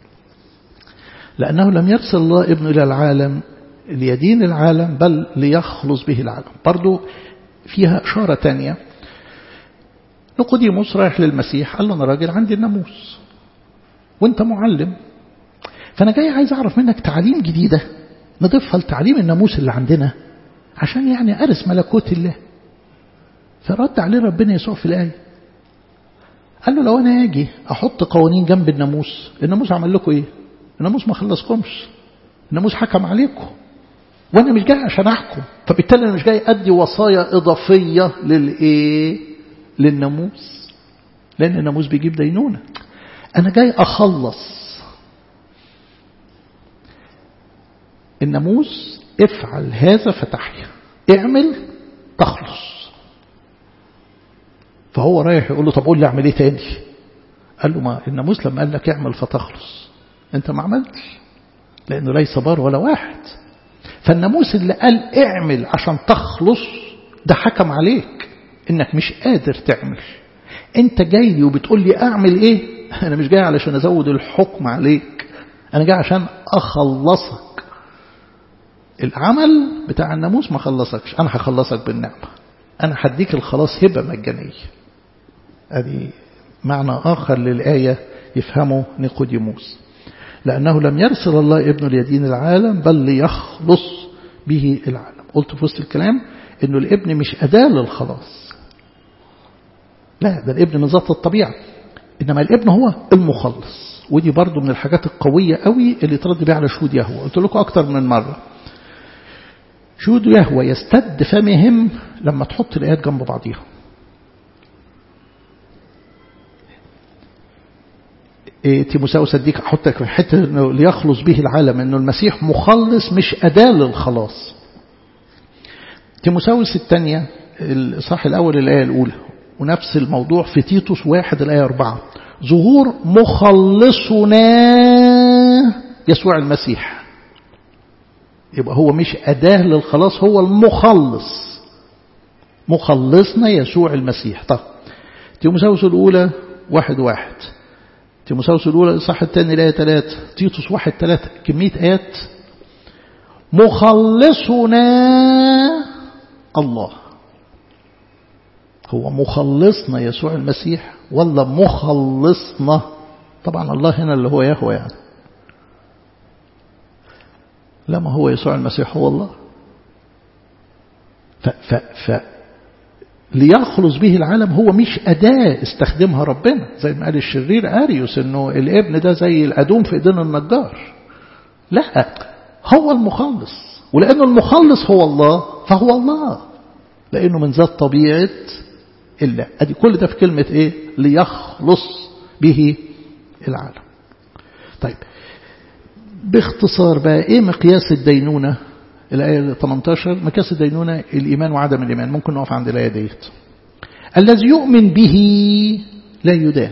لأنه لم يرسل الله ابنه إلى العالم ليدين العالم بل ليخلص به العالم برضو فيها إشارة تانية نقوديموس رايح للمسيح قال له أنا راجل عندي الناموس وانت معلم فأنا جاي عايز أعرف منك تعليم جديدة نضيفها لتعليم الناموس اللي عندنا عشان يعني أرث ملكوت الله فرد عليه ربنا يسوع في الآية قال له لو أنا أجي أحط قوانين جنب الناموس الناموس عمل لكم إيه الناموس ما خلصكمش الناموس حكم عليكم وأنا مش جاي عشان أحكم فبالتالي أنا مش جاي أدي وصايا إضافية للإيه للناموس لأن الناموس بيجيب دينونة أنا جاي أخلص الناموس افعل هذا فتحيا اعمل تخلص فهو رايح يقول له طب قول لي اعمل ايه تاني قال له ما الناموس لما قال لك اعمل فتخلص انت ما عملتش لانه ليس بار ولا واحد فالناموس اللي قال اعمل عشان تخلص ده حكم عليك انك مش قادر تعمل انت جاي لي وبتقول لي اعمل ايه انا مش جاي علشان ازود الحكم عليك انا جاي عشان اخلصك العمل بتاع الناموس ما خلصكش أنا هخلصك بالنعمة أنا هديك الخلاص هبة مجانية هذه معنى آخر للآية يفهمه نيقوديموس لأنه لم يرسل الله ابنه ليدين العالم بل ليخلص به العالم قلت في وسط الكلام أنه الابن مش أداة للخلاص لا ده الابن من ذات الطبيعة إنما الابن هو المخلص ودي برضو من الحاجات القوية قوي اللي ترد بيها على شهود يهوه قلت لكم أكتر من مرة شهود يهوى يستد فمهم لما تحط الآيات جنب بعضيها إيه تيموساوس اديك احطك في حته انه ليخلص به العالم انه المسيح مخلص مش اداه للخلاص تيموساوس الثانيه الاصحاح الاول الايه الاولى ونفس الموضوع في تيتوس واحد الايه اربعه ظهور مخلصنا يسوع المسيح يبقى هو مش أداة للخلاص هو المخلص مخلصنا يسوع المسيح طب تيموساوس الأولى واحد واحد تيموساوس الأولى الإصحاح الثاني الآية ثلاثة تيتوس واحد ثلاثة كمية آيات مخلصنا الله هو مخلصنا يسوع المسيح ولا مخلصنا طبعا الله هنا اللي هو يهوى يعني لا ما هو يسوع المسيح هو الله ف ف ف ليخلص به العالم هو مش أداة استخدمها ربنا زي ما قال الشرير أريوس إنه الابن ده زي الأدوم في إيدين النجار لا هو المخلص ولأنه المخلص هو الله فهو الله لأنه من ذات طبيعة الله أدي كل ده في كلمة إيه ليخلص به العالم طيب باختصار بقى ايه مقياس الدينونة الآية 18 مقياس الدينونة الإيمان وعدم الإيمان ممكن نقف عند الآية ديت الذي يؤمن به لا يدان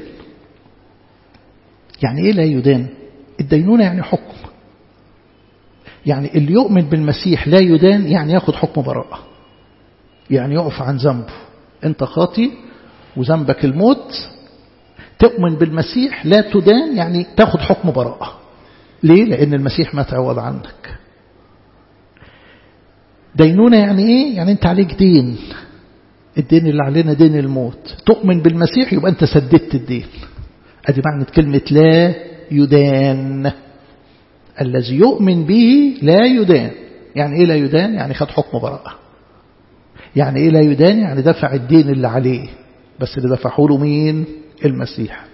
يعني ايه لا يدان الدينونة يعني حكم يعني اللي يؤمن بالمسيح لا يدان يعني ياخد حكم براءة يعني يقف عن ذنبه انت خاطي وذنبك الموت تؤمن بالمسيح لا تدان يعني تاخد حكم براءة ليه؟ لأن المسيح مات عوض عنك دينونة يعني إيه؟ يعني أنت عليك دين الدين اللي علينا دين الموت تؤمن بالمسيح يبقى أنت سددت الدين أدي معنى كلمة لا يدان الذي يؤمن به لا يدان يعني إيه لا يدان؟ يعني خد حكم براءة يعني إيه لا يدان؟ يعني دفع الدين اللي عليه بس اللي دفعه له مين؟ المسيح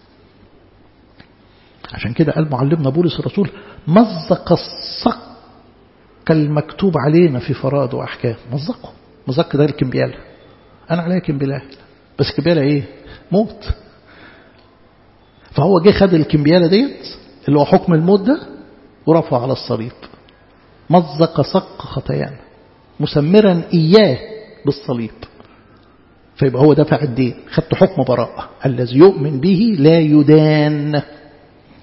عشان كده قال معلمنا بولس الرسول مزق الصك المكتوب علينا في فرائض وأحكام مزقه مزق ده الكمبيالة أنا عليا كمبيالة بس كمبيالة إيه موت فهو جه خد الكمبيالة ديت اللي هو حكم الموت ده ورفعه على الصليب مزق صق خطايانا مسمرا إياه بالصليب فيبقى هو دفع الدين خدت حكم براءة الذي يؤمن به لا يدان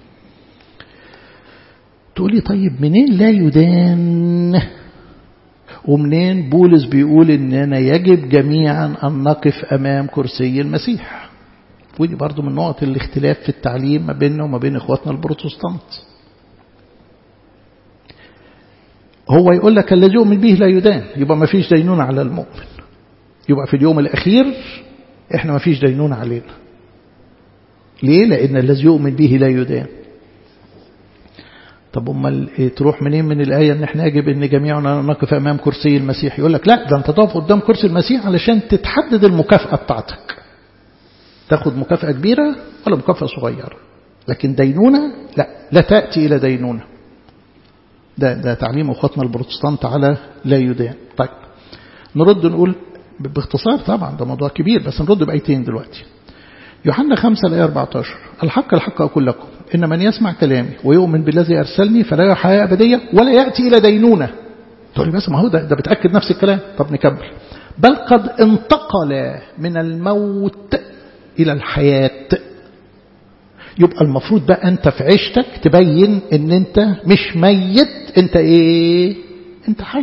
تقولي طيب منين لا يدان ومنين بولس بيقول إننا يجب جميعا أن نقف أمام كرسي المسيح ودي برضو من نقط الاختلاف في التعليم ما بيننا وما بين إخواتنا البروتستانت هو يقول لك الذي يؤمن به لا يدان يبقى ما فيش دينونة على المؤمن يبقى في اليوم الأخير احنا ما فيش دينونة علينا ليه لأن الذي يؤمن به لا يدان طب امال إيه تروح منين من الآية ان احنا يجب ان جميعنا نقف امام كرسي المسيح يقول لك لا ده انت تقف قدام كرسي المسيح علشان تتحدد المكافأة بتاعتك تاخد مكافأة كبيرة ولا مكافأة صغيرة لكن دينونة لا لا تأتي إلى دينونة ده, ده تعليم أخواتنا البروتستانت على لا يدان طيب نرد نقول باختصار طبعا ده موضوع كبير بس نرد بأيتين دلوقتي يوحنا 5 الآية 14 الحق الحق أقول لكم إن من يسمع كلامي ويؤمن بالذي أرسلني فلا يرى حياة أبدية ولا يأتي إلى دينونة تقول لي بس ما هو ده, ده بتأكد نفس الكلام طب نكمل بل قد انتقل من الموت إلى الحياة يبقى المفروض بقى أنت في عيشتك تبين أن أنت مش ميت أنت إيه أنت حي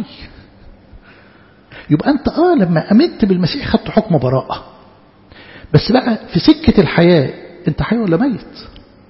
يبقى أنت آه لما أمنت بالمسيح خدت حكم براءة بس بقى في سكة الحياة أنت حي ولا ميت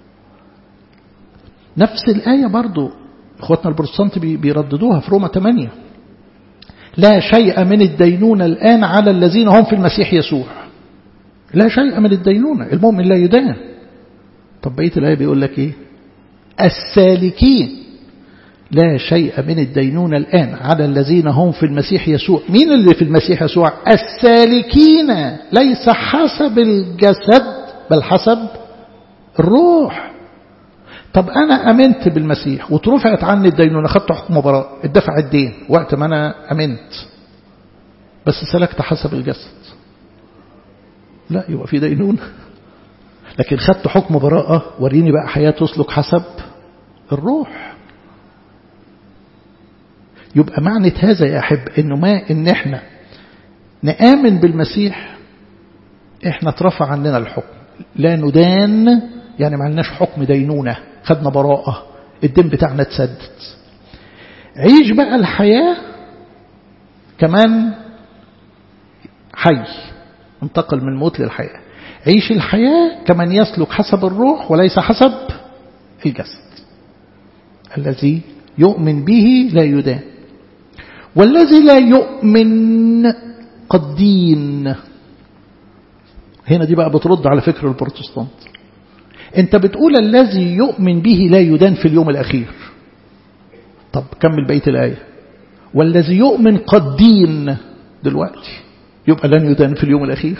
نفس الآية برضو إخواتنا البروتستانت بيرددوها في روما 8 لا شيء من الدينونة الآن على الذين هم في المسيح يسوع لا شيء من الدينونة المؤمن لا يدان طب بقية الآية بيقول لك إيه السالكين لا شيء من الدينونة الآن على الذين هم في المسيح يسوع مين اللي في المسيح يسوع السالكين ليس حسب الجسد بل حسب الروح طب أنا أمنت بالمسيح وترفعت عني الدينونة خدت حكم براء ادفع الدين وقت ما أنا أمنت بس سلكت حسب الجسد لا يبقى في دينونة لكن خدت حكم براءة وريني بقى حياة تسلك حسب الروح يبقى معنى هذا يا أحب إنه ما إن إحنا نآمن بالمسيح إحنا اترفع عننا الحكم لا ندان يعني ما عندناش حكم دينونة خدنا براءة الدين بتاعنا اتسدد عيش بقى الحياة كمان حي انتقل من الموت للحياة عيش الحياة كمن يسلك حسب الروح وليس حسب الجسد الذي يؤمن به لا يدان والذي لا يؤمن قد دين هنا دي بقى بترد على فكر البروتستانت انت بتقول الذي يؤمن به لا يدان في اليوم الأخير طب كمل بقية الآية والذي يؤمن قد دين دلوقتي يبقى لن يدان في اليوم الأخير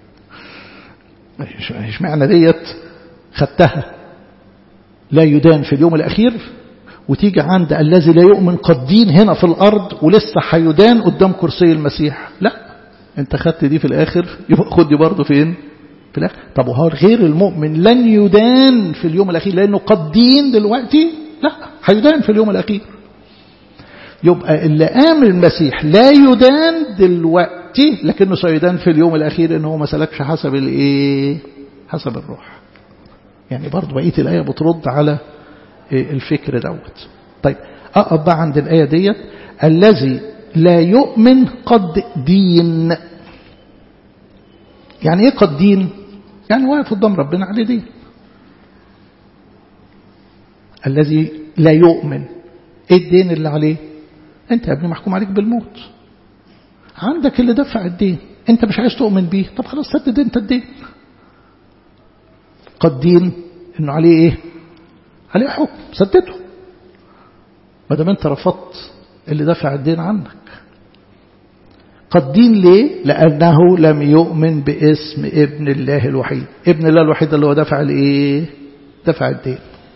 مش معنى ديت خدتها لا يدان في اليوم الأخير وتيجي عند الذي لا يؤمن قد دين هنا في الأرض ولسه هيدان قدام كرسي المسيح لا انت خدت دي في الآخر يبقى خد دي برضه فين في الآخر طب وهو غير المؤمن لن يدان في اليوم الأخير لأنه قد دين دلوقتي لا هيدان في اليوم الأخير يبقى اللي آمن المسيح لا يدان دلوقتي لكنه سيدان في اليوم الأخير إنه ما سلكش حسب الإيه حسب الروح يعني برضه بقية الآية بترد على الفكر دوت طيب أقف بقى عند الآية ديت الذي لا يؤمن قد دين يعني ايه قد دين يعني واقف قدام ربنا عليه دين الذي لا يؤمن ايه الدين اللي عليه انت يا ابني محكوم عليك بالموت عندك اللي دفع الدين انت مش عايز تؤمن بيه طب خلاص سدد انت الدين قد دين انه عليه ايه عليه حكم سدده ما دام انت رفضت اللي دفع الدين عنك قد دين ليه لأنه لم يؤمن باسم ابن الله الوحيد ابن الله الوحيد اللي هو دفع الايه دفع الدين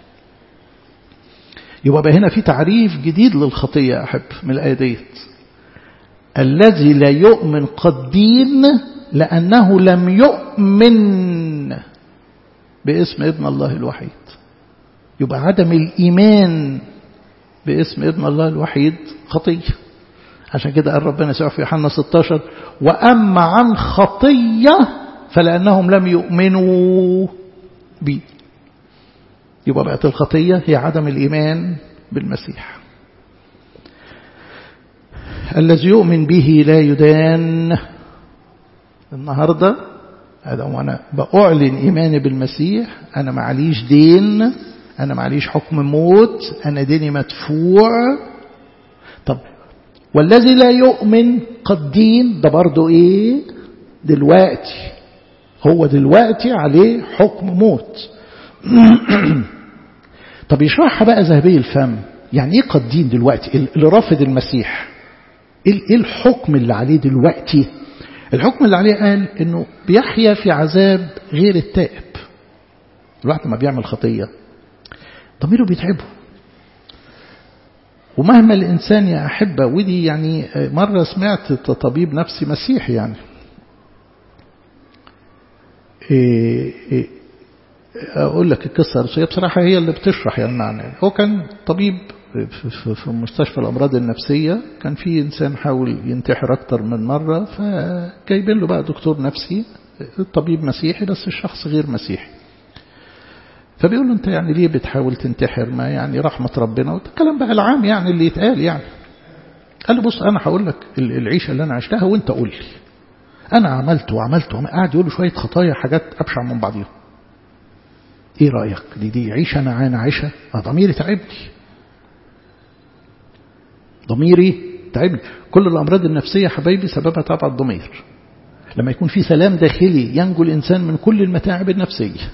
يبقى هنا في تعريف جديد للخطية يا أحب من الآية ديت الذي لا يؤمن قد دين لأنه لم يؤمن باسم ابن الله الوحيد يبقى عدم الإيمان باسم ابن الله الوحيد خطية عشان كده قال ربنا يسوع في يوحنا 16 وأما عن خطية فلأنهم لم يؤمنوا بي يبقى بقت الخطية هي عدم الإيمان بالمسيح الذي يؤمن به لا يدان النهاردة هذا وأنا بأعلن إيماني بالمسيح أنا معليش دين أنا معليش حكم موت أنا ديني مدفوع طب والذي لا يؤمن قد دين ده برضه إيه دلوقتي هو دلوقتي عليه حكم موت طب يشرحها بقى ذهبي الفم يعني ايه قد دين دلوقتي اللي رافض المسيح ايه الحكم اللي عليه دلوقتي الحكم اللي عليه قال انه بيحيا في عذاب غير التائب الواحد لما بيعمل خطيه ضميره بيتعبه ومهما الإنسان يا أحبة ودي يعني مرة سمعت طبيب نفسي مسيحي يعني إيه إيه أقول لك القصة هي بصراحة هي اللي بتشرح يعني معنى هو كان طبيب في مستشفى الأمراض النفسية كان في إنسان حاول ينتحر أكتر من مرة فجايبين له بقى دكتور نفسي الطبيب مسيحي بس الشخص غير مسيحي فبيقول له انت يعني ليه بتحاول تنتحر ما يعني رحمة ربنا والكلام بقى العام يعني اللي يتقال يعني قال له بص انا هقول لك العيشة اللي انا عشتها وانت قول لي انا عملت وعملت قاعد يقول له شوية خطايا حاجات ابشع من بعضيهم ايه رأيك دي دي عيشة انا انا عيشة ضميري تعبني ضميري تعبني كل الامراض النفسية حبايبي سببها تبع الضمير لما يكون في سلام داخلي ينجو الانسان من كل المتاعب النفسيه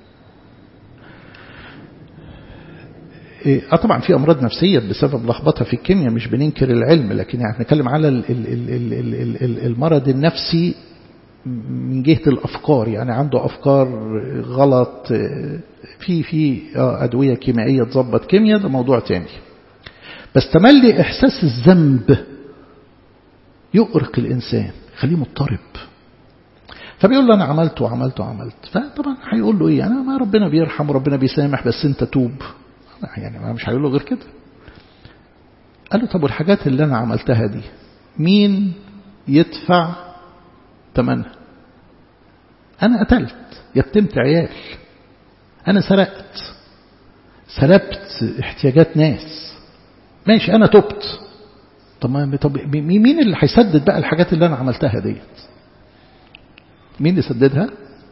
اه طبعا في امراض نفسيه بسبب لخبطه في الكيمياء مش بننكر العلم لكن يعني بنتكلم على المرض النفسي من جهه الافكار يعني عنده افكار غلط في في ادويه كيميائيه تظبط كيمياء ده موضوع تاني بس تملي احساس الذنب يؤرق الانسان يخليه مضطرب فبيقول له انا عملت وعملت وعملت فطبعا هيقول له ايه انا ما ربنا بيرحم وربنا بيسامح بس انت توب يعني ما مش هيقول له غير كده قال له طب والحاجات اللي انا عملتها دي مين يدفع ثمنها انا قتلت يتمت عيال انا سرقت سلبت احتياجات ناس ماشي انا تبت طب طب مين اللي هيسدد بقى الحاجات اللي انا عملتها ديت مين اللي سددها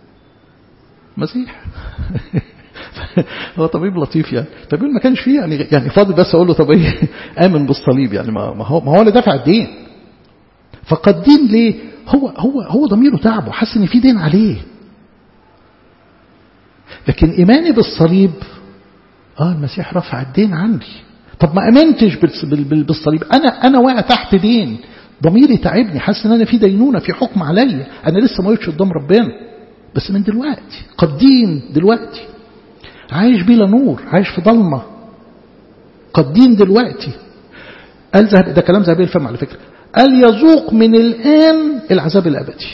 مسيح هو طبيب لطيف يعني فبيقول ما كانش فيه يعني يعني فاضل بس اقول له طب ايه امن بالصليب يعني ما هو ما هو اللي دفع الدين فقد دين ليه هو هو هو ضميره تعبه حاسس ان في دين عليه لكن ايماني بالصليب اه المسيح رفع الدين عني طب ما امنتش بالصليب انا انا واقع تحت دين ضميري تعبني حاسس ان انا في دينونه في حكم عليا انا لسه ما وقفتش قدام ربنا بس من دلوقتي قد دين دلوقتي عايش بلا نور عايش في ضلمة قد دين دلوقتي قال ده كلام ذهبي الفم على فكرة قال يذوق من الآن العذاب الأبدي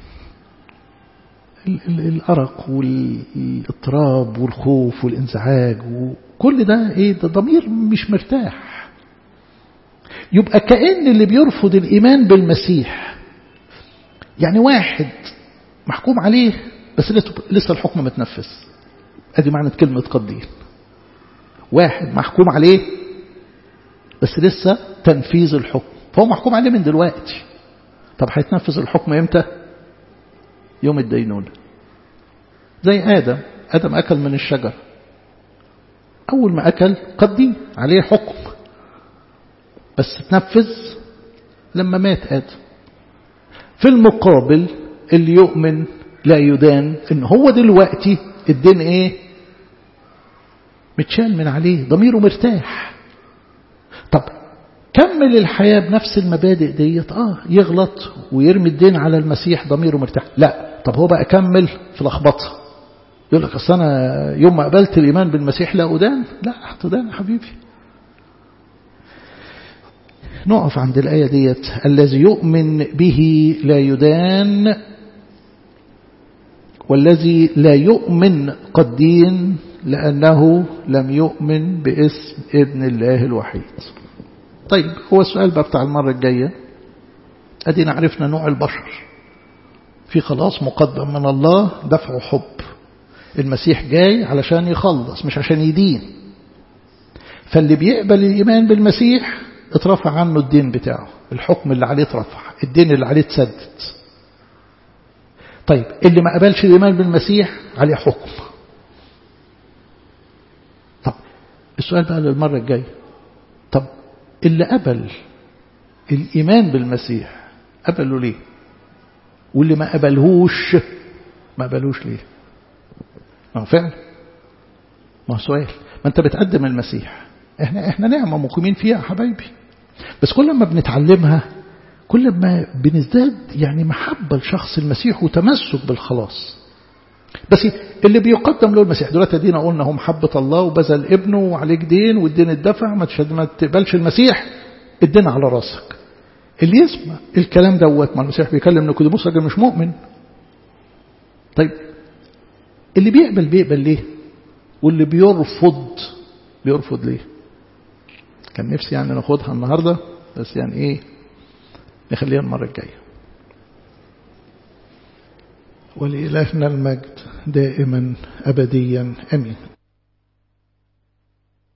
الأرق والاضطراب والخوف والانزعاج وكل ده ايه ده ضمير مش مرتاح يبقى كأن اللي بيرفض الإيمان بالمسيح يعني واحد محكوم عليه بس لسه الحكم متنفذ ادي معنى كلمة قدين واحد محكوم عليه بس لسه تنفيذ الحكم فهو محكوم عليه من دلوقتي طب هيتنفذ الحكم امتى يوم الدينونة زي آدم آدم أكل من الشجر أول ما أكل قدي عليه حكم بس تنفذ لما مات آدم في المقابل اللي يؤمن لا يدان ان هو دلوقتي الدين ايه متشال من عليه ضميره مرتاح طب كمل الحياة بنفس المبادئ ديت اه يغلط ويرمي الدين على المسيح ضميره مرتاح لا طب هو بقى كمل في لخبطه يقول لك اصل انا يوم ما قبلت الايمان بالمسيح لا ادان لا هتدان يا حبيبي نقف عند الآية ديت الذي يؤمن به لا يدان والذي لا يؤمن قد دين لأنه لم يؤمن باسم ابن الله الوحيد طيب هو السؤال بقى بتاع المرة الجاية أدينا عرفنا نوع البشر في خلاص مقدم من الله دفع حب المسيح جاي علشان يخلص مش عشان يدين فاللي بيقبل الإيمان بالمسيح اترفع عنه الدين بتاعه الحكم اللي عليه اترفع الدين اللي عليه اتسدد طيب اللي ما قبلش الإيمان بالمسيح عليه حكم طب السؤال بقى للمرة الجاية طب اللي قبل الإيمان بالمسيح قبله ليه واللي ما قبلهوش ما قبلوش ليه ما هو فعلا ما هو سؤال ما انت بتقدم المسيح احنا احنا نعمة مقيمين فيها يا حبايبي بس كل ما بنتعلمها كل ما بنزداد يعني محبة لشخص المسيح وتمسك بالخلاص بس اللي بيقدم له المسيح دلوقتي ادينا قلنا هو محبة الله وبذل ابنه وعليك دين والدين اتدفع ما ما تقبلش المسيح الدين على راسك اللي يسمع الكلام دوت ما المسيح بيكلم نيكوديموس راجل مش مؤمن طيب اللي بيقبل بيقبل ليه واللي بيرفض بيرفض ليه كان نفسي يعني ناخدها النهاردة بس يعني ايه نخليها المرة الجاية ولإلهنا المجد دائما أبديا أمين